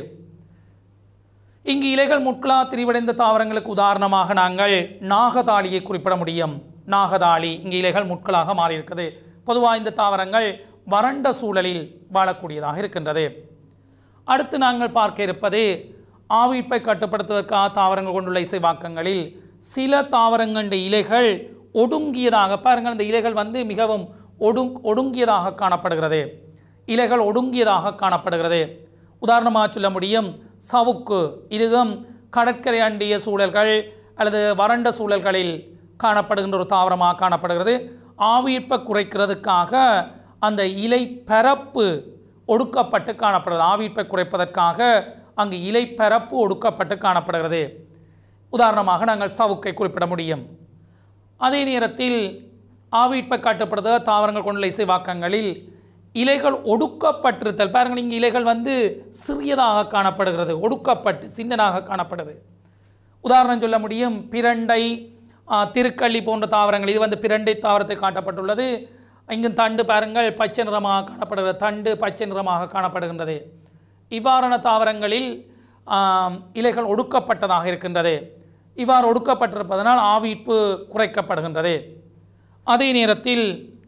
இங்கு இலைகள் முட்களா திரிவடைந்த தாவரங்களுக்கு உதாரணமாக நாங்கள் நாகதாளியை குறிப்பிட முடியும் நாகதாளி இங்கு இலைகள் முட்களாக மாறியிருக்கிறது பொதுவாக இந்த தாவரங்கள் வறண்ட சூழலில் வாழக்கூடியதாக இருக்கின்றது அடுத்து நாங்கள் பார்க்க இருப்பது ஆவிப்பை கட்டுப்படுத்துவதற்காக தாவரங்கள் கொண்டுள்ள இசைவாக்கங்களில் சில தாவரங்களுடைய இலைகள் ஒடுங்கியதாக பாருங்கள் இந்த இலைகள் வந்து மிகவும் ஒடுங் ஒடுங்கியதாக காணப்படுகிறது இலைகள் ஒடுங்கியதாக காணப்படுகிறது உதாரணமாக சொல்ல முடியும் சவுக்கு இதுவும் கடற்கரை அண்டிய சூழல்கள் அல்லது வறண்ட சூழல்களில் காணப்படுகின்ற ஒரு தாவரமாக காணப்படுகிறது ஆவியிற்பை குறைக்கிறதுக்காக அந்த இலை பரப்பு ஒடுக்கப்பட்டு காணப்படுகிறது ஆவியிற்பை குறைப்பதற்காக அங்கு இலை பரப்பு ஒடுக்கப்பட்டு காணப்படுகிறது உதாரணமாக நாங்கள் சவுக்கை குறிப்பிட முடியும் அதே நேரத்தில் ஆவியிற்பை காட்டப்படுத தாவரங்கள் கொண்டுள்ள இசைவாக்கங்களில் இலைகள் ஒடுக்கப்பட்டிருத்தல் பாருங்கள் இங்கே இலைகள் வந்து சிறியதாக காணப்படுகிறது ஒடுக்கப்பட்டு சின்னதாக காணப்படுது உதாரணம் சொல்ல முடியும் பிரண்டை ஆ, திருக்கள்ளி போன்ற தாவரங்கள் இது வந்து பிரண்டை தாவரத்தை காட்டப்பட்டுள்ளது இங்கு தண்டு பாருங்கள் பச்சை நிறமாக காணப்படுகிறது தண்டு பச்சை நிறமாக காணப்படுகின்றது இவ்வாறான தாவரங்களில் ஆம், இலைகள் ஒடுக்கப்பட்டதாக இருக்கின்றது இவ்வாறு ஒடுக்கப்பட்டிருப்பதனால் ஆவியிப்பு குறைக்கப்படுகின்றது அதே நேரத்தில்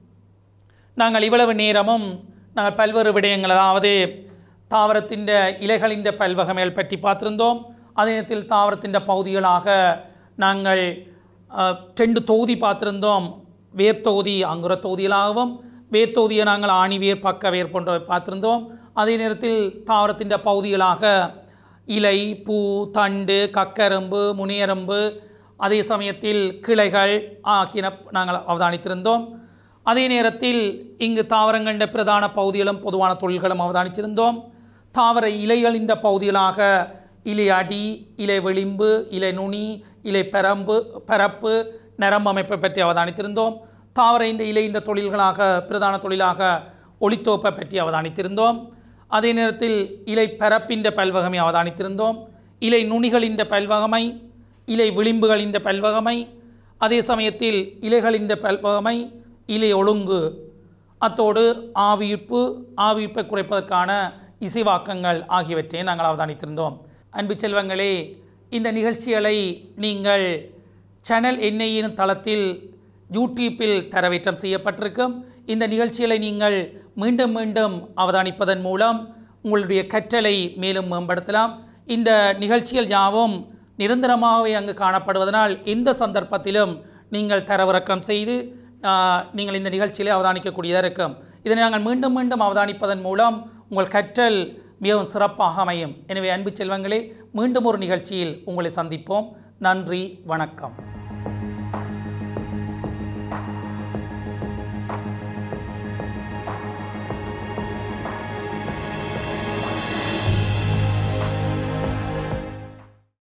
நாங்கள் இவ்வளவு நேரமும் நாங்கள் பல்வேறு விடயங்கள் அதாவது தாவரத்தின் இலைகளின் பல்வகமைகள் பற்றி பார்த்திருந்தோம் அதே நேரத்தில் தாவரத்தின் பகுதிகளாக நாங்கள் அஹ், ரெண்டு தொகுதி பார்த்திருந்தோம் வேர் தொகுதி அங்குர தொகுதிகளாகவும் வேர் தொகுதியை நாங்கள் ஆணி வேர் பக்க வேர் போன்றவை பார்த்திருந்தோம் அதே நேரத்தில் தாவரத்தின் பகுதிகளாக இலை பூ தண்டு கக்கெரும்பு முனியெரும்பு அதே சமயத்தில் கிளைகள் ஆகியன நாங்கள் அவதானித்திருந்தோம் அதே நேரத்தில் இங்கு தாவரங்களின் பிரதான பகுதிகளும் பொதுவான தொழில்களும் அவதானிச்சிருந்தோம் தாவர இலைகளின் பகுதிகளாக இலை அடி இலை விளிம்பு இலை நுனி இலை பெரம்பு பரப்பு நரம்பு அமைப்பை பற்றி அவதானித்திருந்தோம் தாவர இந்த இலையின் தொழில்களாக பிரதான தொழிலாக ஒளித்தோப்பை பற்றி அவதானித்திருந்தோம் அதே நேரத்தில் இலை பரப்பின் பல்வகமை அவதானித்திருந்தோம் இலை நுனிகளின் பல்வகமை இலை விளிம்புகளின் பல்வகமை அதே சமயத்தில் இலைகளின் பல்வகமை இலை ஒழுங்கு அத்தோடு ஆவியிப்பு ஆவியிப்பை குறைப்பதற்கான இசைவாக்கங்கள் ஆகியவற்றை நாங்கள் அவதானித்திருந்தோம் அன்பு செல்வங்களே இந்த நிகழ்ச்சிகளை நீங்கள் சேனல் என்ஐயின் தளத்தில் யூடியூப்பில் தரவேற்றம் செய்யப்பட்டிருக்கும் இந்த நிகழ்ச்சிகளை நீங்கள் மீண்டும் மீண்டும் அவதானிப்பதன் மூலம் உங்களுடைய கற்றலை மேலும் மேம்படுத்தலாம் இந்த நிகழ்ச்சிகள் யாவும் நிரந்தரமாகவே அங்கு காணப்படுவதனால் எந்த சந்தர்ப்பத்திலும் நீங்கள் தரவிறக்கம் செய்து ஆஹ், நீங்கள் இந்த நிகழ்ச்சியிலே அவதானிக்கக்கூடியதாக இருக்கும் இதனை நாங்கள் மீண்டும் மீண்டும் அவதானிப்பதன் மூலம் உங்கள் கற்றல் மிகவும் சிறப்பாக அமையும் எனவே அன்பு செல்வங்களே மீண்டும் ஒரு நிகழ்ச்சியில் உங்களை சந்திப்போம் நன்றி வணக்கம்